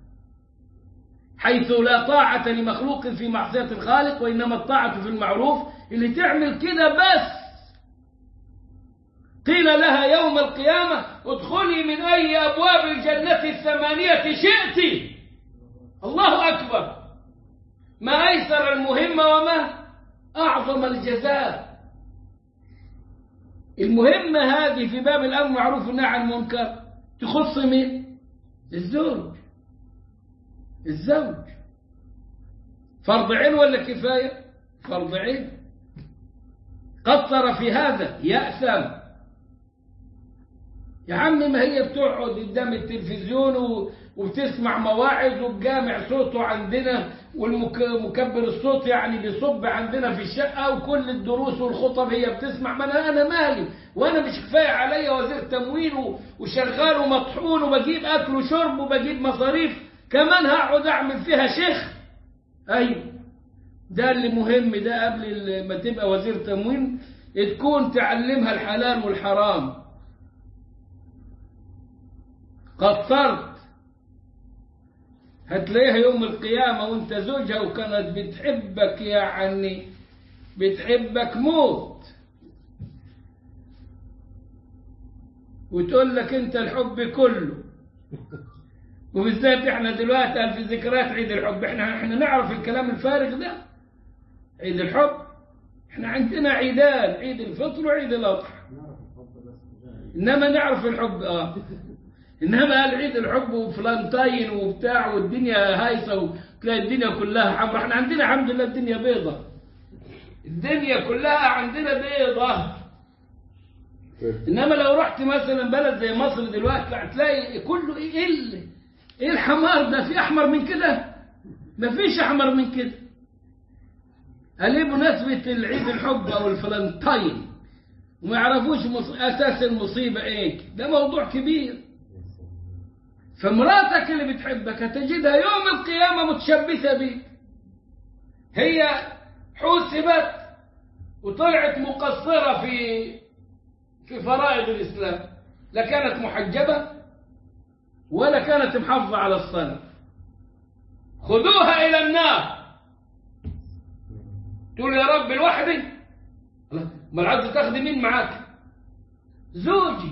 Speaker 1: حيث لا طاعة لمخلوق في معصية الخالق وإنما الطاعة في المعروف اللي تعمل كده بس قيل لها يوم القيامة ادخلي من أي أبواب الجنة الثمانية شئت الله أكبر ما أيسر المهمة وما أعظم الجزاء المهمة هذه في باب الأمر معروف والنهي عن المنكر تخص مين؟ الزوج الزوج فرض عين ولا كفاية؟ فرض عين قصر في هذا يأثم يا عمي ما هي بتقعد قدام التلفزيون و... وبتسمع مواعظ وبجامع صوته عندنا والمكبر الصوت يعني بيصب عندنا في الشقة وكل الدروس والخطب هي بتسمع ما أنا, أنا مالي وأنا مش كفاية عليا وزير تموين وشغال ومطحون وبجيب أكل وشرب وبجيب مصاريف كمان هقعد أعمل فيها شيخ أيوه ده اللي مهم ده قبل ما تبقى وزير تموين تكون تعلمها الحلال والحرام قصرت هتلاقيها يوم القيامة وانت زوجها وكانت بتحبك يعني بتحبك موت وتقول لك انت الحب كله وبالذات احنا دلوقتي في ذكريات عيد الحب احنا احنا نعرف الكلام الفارغ ده عيد الحب احنا عندنا عيدان عيد الفطر وعيد الاضحى انما نعرف الحب اه انما قال عيد الحب وفلانتاين وبتاع والدنيا هايصه وتلاقي الدنيا كلها حمراء احنا عندنا الحمد لله الدنيا بيضة الدنيا كلها عندنا بيضة انما لو رحت مثلا بلد زي مصر دلوقتي هتلاقي كله ايه ال- ايه الحمار ده في احمر من كده مفيش احمر من كده قال ايه بمناسبة العيد الحب او الفلانتاين وما يعرفوش مص- اساس المصيبة ايه ده موضوع كبير فمراتك اللي بتحبك هتجدها يوم القيامة متشبثة بيك هي حوسبت وطلعت مقصرة في في فرائض الإسلام لا كانت محجبة ولا كانت محافظة على الصلاة خذوها إلى النار تقول يا رب لوحدي ما عايز تاخذي مين معاك زوجي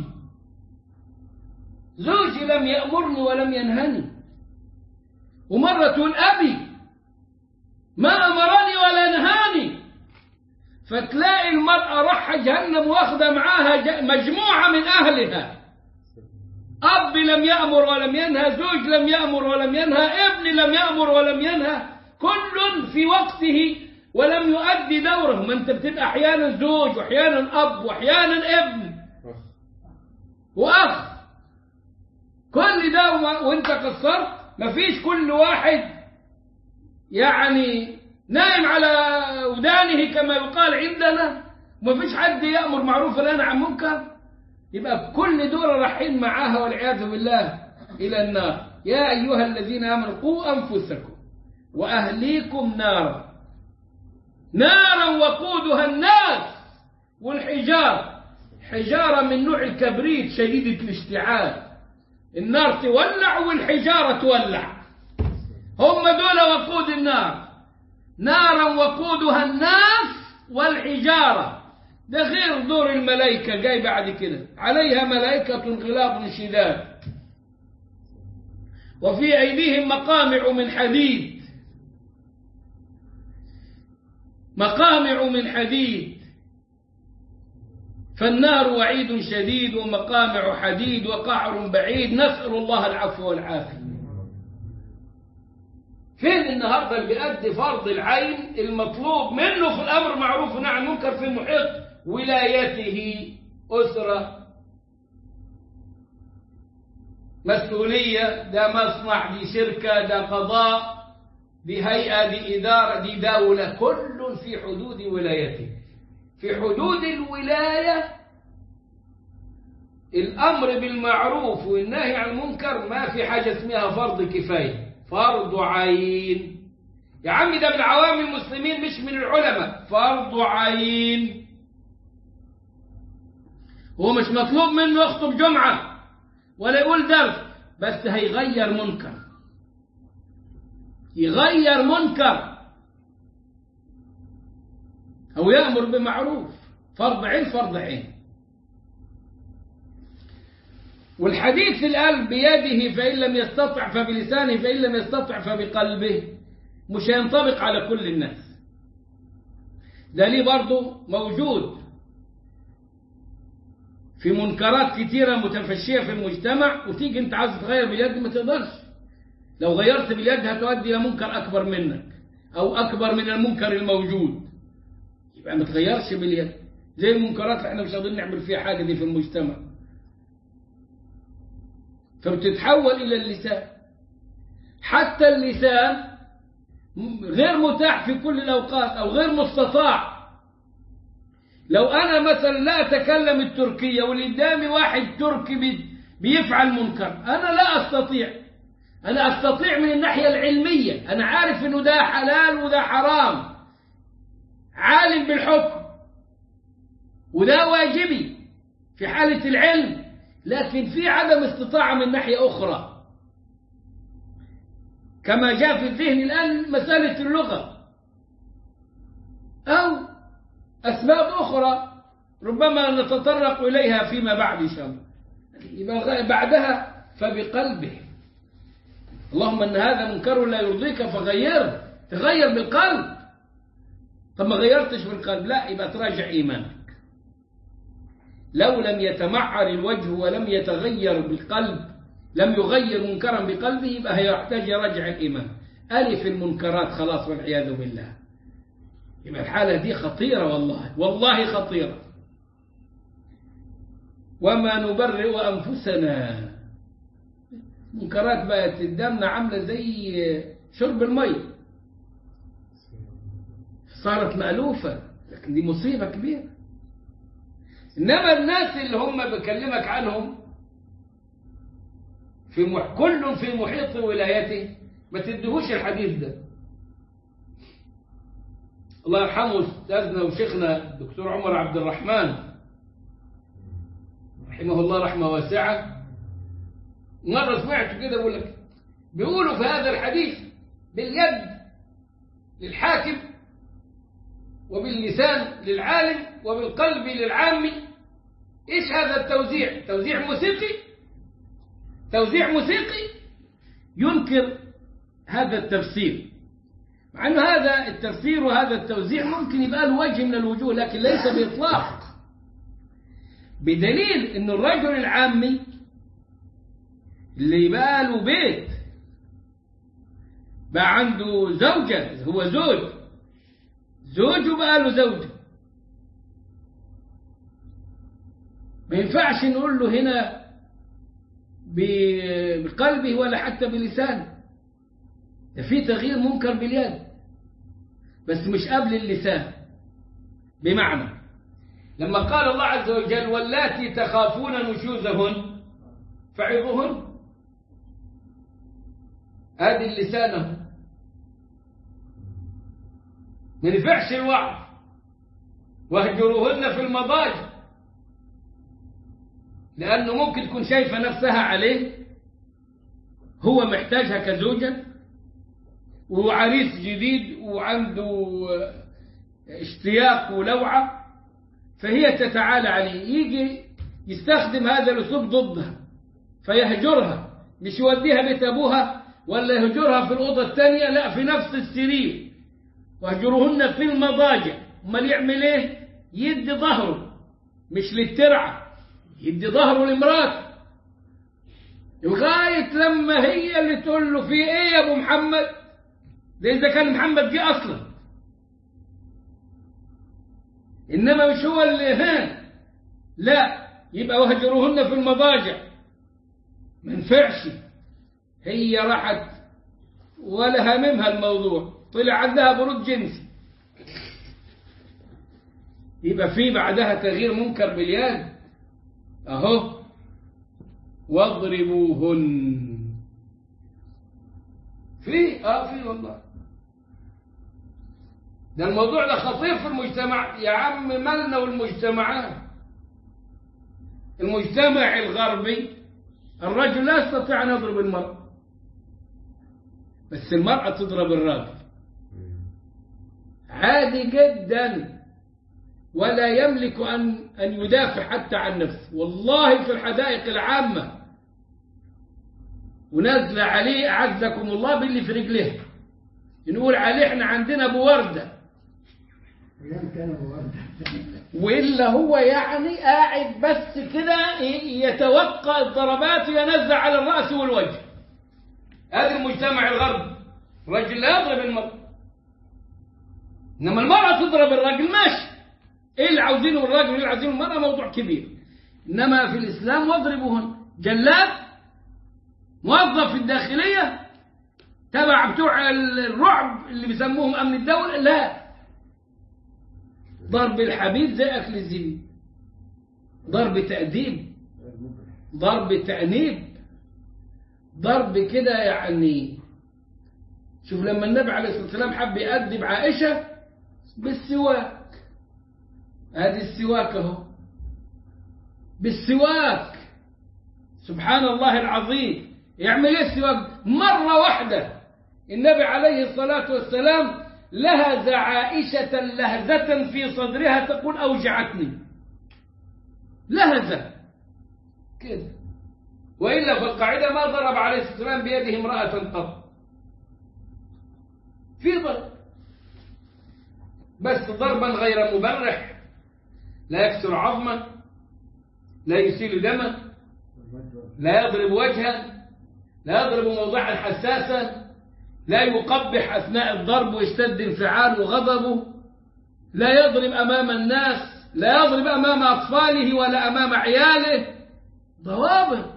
Speaker 1: زوجي لم يأمرني ولم ينهني ومرة تقول أبي ما أمرني ولا نهاني فتلاقي المرأة راح جهنم واخدة معاها ج- مجموعة من أهلها أب لم يأمر ولم ينهى زوج لم يأمر ولم ينهى ابن لم يأمر ولم ينهى كل في وقته ولم يؤدي دوره ما انت بتبقى احيانا زوج واحيانا اب واحيانا ابن وأخ كل ده وما- وانت قصرت مفيش كل واحد يعني نايم على ودانه كما يقال عندنا ومفيش حد يأمر معروف ولا ينهى عن منكر يبقى كل دول رايحين معاها والعياذ بالله إلى النار يا أيها الذين آمنوا قوا أنفسكم وأهليكم نارا نارا وقودها الناس والحجار حجارة من نوع الكبريت شديدة الاشتعال النار تولع والحجارة تولع هم دول وقود النار نارا وقودها الناس والحجارة ده غير دور الملائكة جاي بعد كده عليها ملائكة غلاظ شداد وفي أيديهم مقامع من حديد مقامع من حديد فالنار وعيد شديد ومقامع حديد وقعر بعيد نسأل الله العفو والعافية فين النهارده اللي بيأدي فرض العين المطلوب منه في الأمر معروف ونهي عن المنكر في محيط ولايته أسرة مسؤولية ده مصنع دي شركة ده قضاء دي هيئة دي إدارة دي دولة كل في حدود ولايته في حدود الولاية الأمر بالمعروف والنهي عن المنكر ما في حاجة اسمها فرض كفاية فرض عين يا عم ده من عوام المسلمين مش من العلماء فرض عين هو مش مطلوب منه يخطب جمعة ولا يقول درس بس هيغير منكر يغير منكر أو يأمر بمعروف فرض عين فرض عين والحديث الآن بيده فإن لم يستطع فبلسانه فإن لم يستطع فبقلبه مش هينطبق على كل الناس ده ليه برضه موجود في منكرات كتيرة متفشية في المجتمع وتيجي انت عايز تغير باليد ما تقدرش لو غيرت باليد هتؤدي إلى منكر أكبر منك أو أكبر من المنكر الموجود يبقى ما تغيرش باليد زي المنكرات اللي احنا مش قادرين نعمل فيها حاجة دي في المجتمع فبتتحول إلى اللسان حتى اللسان غير متاح في كل الأوقات أو غير مستطاع لو أنا مثلا لا أتكلم التركية واللي قدامي واحد تركي بي- بيفعل منكر أنا لا أستطيع أنا أستطيع من الناحية العلمية أنا عارف إنه ده حلال وده حرام عالم بالحكم وده واجبي في حالة العلم لكن في عدم استطاعة من ناحية أخرى كما جاء في الذهن الآن مسألة اللغة أو أسباب أخرى ربما نتطرق إليها فيما بعد إن شاء الله يبقى بعدها فبقلبه اللهم أن هذا منكر لا يرضيك فغيره تغير بالقلب طب ما غيرتش بالقلب لا يبقى تراجع إيمانك لو لم يتمعر الوجه ولم يتغير بالقلب لم يغير منكرا بقلبه يبقى هيحتاج يرجع الإيمان ألف المنكرات خلاص والعياذ بالله يبقى الحالة دي خطيرة والله والله خطيرة وما نبرئ أنفسنا منكرات بقت قدامنا عاملة زي شرب المية صارت مألوفة لكن دي مصيبة كبيرة إنما الناس اللي هم بكلمك عنهم في مح... كل في محيط ولايته ما تدهوش الحديث ده الله يرحمه أستاذنا وشيخنا الدكتور عمر عبد الرحمن رحمه الله رحمة واسعة مرة سمعت كده بقول لك بيقولوا في هذا الحديث باليد للحاكم وباللسان للعالم وبالقلب للعامي ايش هذا التوزيع توزيع موسيقي توزيع موسيقي ينكر هذا التفسير مع أن هذا التفسير وهذا التوزيع ممكن يبقى له وجه من الوجوه لكن ليس بإطلاق بدليل أن الرجل العامي اللي يبقى له بيت بقى عنده زوجة هو زوج زوج وبقى له زوجة ما ينفعش نقول له هنا ب- بقلبه ولا حتى بلسانه ده في تغيير منكر باليد بس مش قبل اللسان بمعنى لما قال الله عز وجل واللاتي تخافون نشوزهن فعظوهن هذه اللسان اهو ما ينفعش الوعظ واهجروهن في المضاجع لأنه ممكن تكون شايفة نفسها عليه هو محتاجها كزوجة وعريس جديد وعنده اشتياق ولوعة فهي تتعالى عليه يجي يستخدم هذا الأسلوب ضدها فيهجرها مش يوديها بيت أبوها ولا يهجرها في الأوضة الثانية لا في نفس السرير واهجرهن في المضاجع امال يعمل ايه يدي ظهره مش للترعه يدي ظهره لمراته لغايه لما هي اللي تقول له في ايه يا ابو محمد ده اذا كان محمد جه اصلا انما مش هو اللي ها لا يبقى وهجروهن في المضاجع ما ينفعش هي راحت ولا هاممها الموضوع طلع عندها برود جنسي يبقى في بعدها تغيير منكر باليد اهو واضربوهن في اه في والله ده الموضوع ده خطير في المجتمع يا عم مالنا والمجتمعات المجتمع الغربي الرجل لا يستطيع ان يضرب المرأة بس المرأة تضرب الرجل عادي جدا ولا يملك أن أن يدافع حتى عن نفسه والله في الحدائق العامة ونازلة عليه أعزكم الله باللي في رجليه نقول عليه احنا عندنا أبو وردة
Speaker 3: ايام كان ابو ورده
Speaker 1: وإلا هو يعني قاعد بس كده يتوقع الضربات وينزع على الرأس والوجه هذا المجتمع الغربي الرجل لا يضرب المرأة إنما المرأة تضرب الرجل ماشي إيه اللي عاوزينه الرجل واللي عاوزينه المرأة موضوع كبير إنما في الإسلام واضربوهن جلاد موظف في الداخلية تبع بتوع الرعب اللي بيسموهم أمن الدولة لا ضرب الحبيب زي أكل الزبيب ضرب تأديب ضرب تأنيب ضرب كده يعني شوف لما النبي عليه الصلاة والسلام حب يأدب عائشة بالسواك هذه السواك اهو بالسواك سبحان الله العظيم يعمل ايه السواك مرة واحدة النبي عليه الصلاة والسلام لهز عائشة لهزة في صدرها تقول أوجعتني لهزة كده وإلا في القاعدة ما ضرب عليه الصلاة والسلام بيده امرأة قط في ضرب بس ضربا غير مبرح لا يكسر عظما لا يسيل دما لا يضرب وجها لا يضرب موضعا حساسا لا يقبح أثناء الضرب ويشتد انفعاله وغضبه لا يضرب أمام الناس لا يضرب أمام أطفاله ولا أمام عياله ضوابط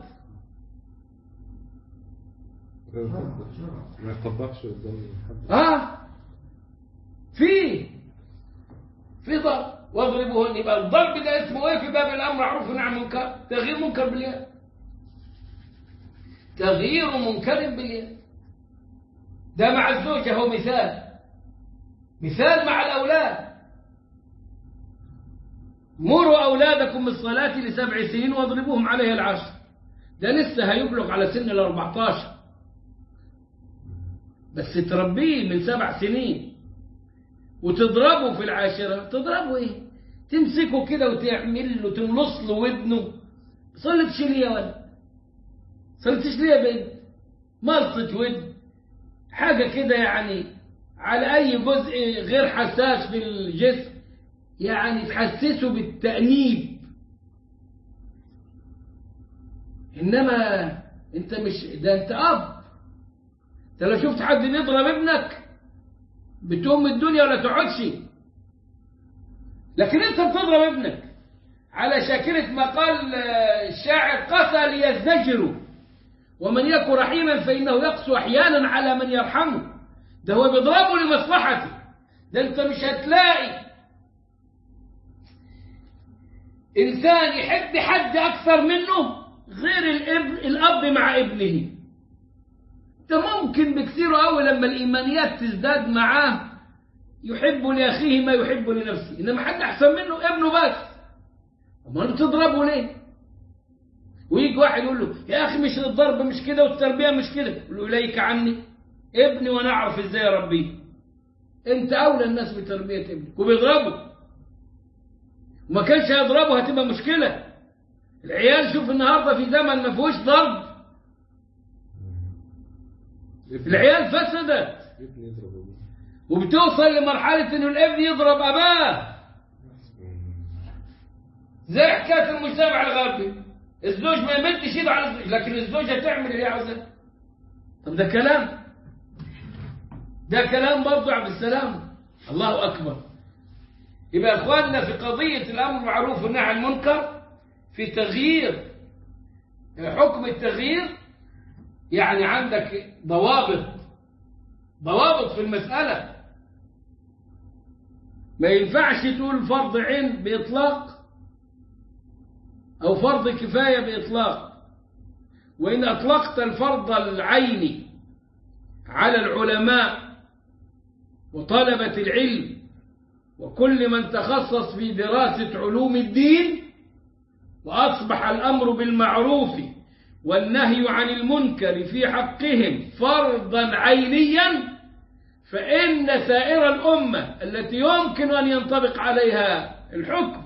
Speaker 2: ما يقبحش قدام حد
Speaker 1: ها في في ضرب واضربوهن يبقى الضرب ده اسمه ايه في باب الامر معروف والنهي عن المنكر تغيير منكر باليد تغيير منكر باليد ده مع الزوجة هو مثال مثال مع الأولاد مروا أولادكم بالصلاة لسبع سنين واضربوهم عليها العشر ده لسه هيبلغ على سن الأربعتاشر بس تربيه من سبع سنين وتضربه في العاشرة تضربه ايه تمسكه كده وتعمل له تملص له ودنه صلي تشيل يا ولد صلي تشيل يا بنت ملصة ودن حاجة كده يعني على أي جزء غير حساس في الجسم يعني تحسسه بالتأنيب إنما أنت مش ده أنت أب أنت لو شفت حد بيضرب ابنك بتقوم من الدنيا ولا تقعدش لكن أنت بتضرب ابنك على شاكلة ما قال الشاعر قسى ليزدجروا ومن يكن رحيما فإنه يقسو أحيانا على من يرحمه ده هو بيضربه لمصلحته ده أنت مش هتلاقي إنسان يحب حد أكثر منه غير الابن الأب مع ابنه ده ممكن بكثير أوي لما الإيمانيات تزداد معاه يحب لأخيه ما يحب لنفسه إنما حد أحسن منه ابنه بس أما تضربه ليه ويجي واحد يقول له يا أخي مش الضرب مش كده والتربية مش كده يقول له إليك عني ابني وأنا أعرف إزاي أربيه أنت أولى الناس بتربية ابنك وبيضربه وما كانش هيضربه هتبقى مشكلة العيال شوف النهاردة في زمن ما فيهوش ضرب العيال فسدت
Speaker 2: ابني يضرب ابوه
Speaker 1: وبتوصل لمرحلة إنه الابن يضرب أباه زي حكاية المجتمع الغربي الزوج ما يمدش ايده على الزوج لكن الزوجة تعمل اللي هي عاوزاه طب ده كلام ده كلام برضه عبد السلام الله أكبر يبقى يا اخواننا في قضية الأمر بالمعروف والنهي عن المنكر في تغيير حكم التغيير يعني عندك ضوابط ضوابط في المسألة ما ينفعش تقول فرض عين بإطلاق أو فرض كفاية بإطلاق وإن أطلقت الفرض العيني على العلماء وطلبة العلم وكل من تخصص في دراسة علوم الدين وأصبح الأمر بالمعروف والنهي عن المنكر في حقهم فرضا عينيا فإن سائر الأمة التي يمكن أن ينطبق عليها الحكم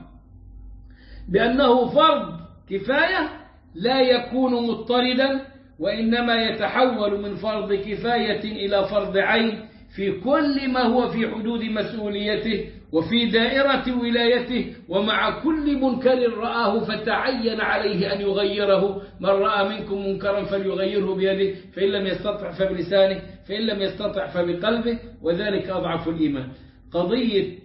Speaker 1: بأنه فرض كفاية لا يكون مضطردا وإنما يتحول من فرض كفاية إلى فرض عين في كل ما هو في حدود مسؤوليته وفي دائرة ولايته ومع كل منكر رآه فتعين عليه أن يغيره من رأى منكم منكرا فليغيره بيده فإن لم يستطع فبلسانه فإن لم يستطع فبقلبه وذلك أضعف الإيمان قضية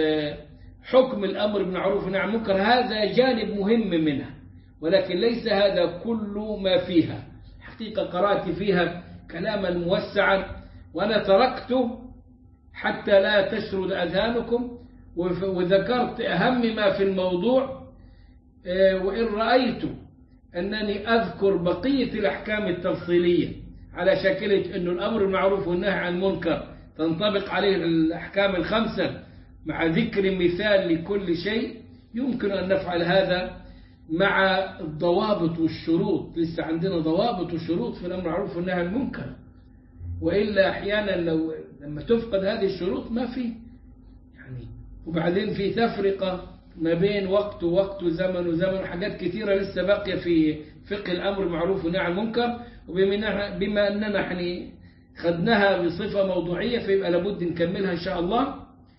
Speaker 1: حكم الأمر بالمعروف والنهي عن المنكر هذا جانب مهم منها ولكن ليس هذا كل ما فيها حقيقة قرأت فيها كلاما موسعا وأنا تركته حتى لا تشرد أذهانكم وذكرت أهم ما في الموضوع وإن رأيت أنني أذكر بقية الأحكام التفصيلية على شكلة أن الأمر بالمعروف والنهي عن المنكر تنطبق عليه الأحكام الخمسة مع ذكر مثال لكل شيء يمكن أن نفعل هذا مع الضوابط والشروط لسه عندنا ضوابط وشروط في الأمر بالمعروف والنهي عن المنكر وإلا أحيانا لو لما تفقد هذه الشروط ما في يعني وبعدين في تفرقة ما بين وقت ووقت وزمن وزمن وحاجات كثيرة لسه باقية في فقه الأمر بالمعروف والنهي عن المنكر وبما بما أننا احنا خدناها بصفة موضوعية فيبقى لابد نكملها إن شاء الله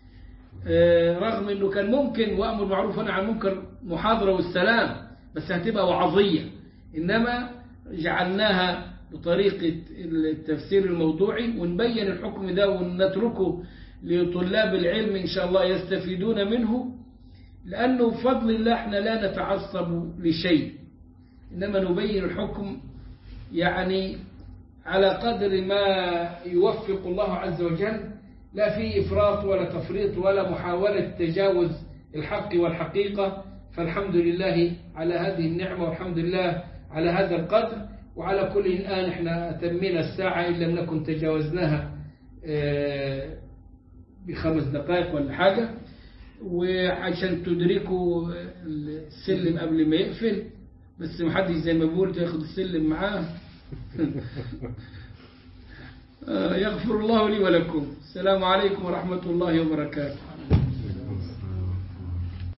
Speaker 1: رغم أنه كان ممكن وأمر بالمعروف والنهي عن المنكر محاضرة والسلام بس هتبقى وعظية إنما جعلناها بطريقة التفسير الموضوعي ونبين الحكم ده ونتركه لطلاب العلم إن شاء الله يستفيدون منه لأنه بفضل الله احنا لا نتعصب لشيء إنما نبين الحكم يعني على قدر ما يوفق الله عز وجل لا في إفراط ولا تفريط ولا محاولة تجاوز الحق والحقيقة فالحمد لله على هذه النعمة والحمد لله على هذا القدر وعلى كل الآن احنا أتمينا الساعة إن لم نكن تجاوزناها بخمس دقائق ولا حاجة وعشان تدركوا السلم قبل ما يقفل بس محدش زي ما بقول تاخد السلم معاه يغفر الله لي ولكم السلام عليكم ورحمة الله وبركاته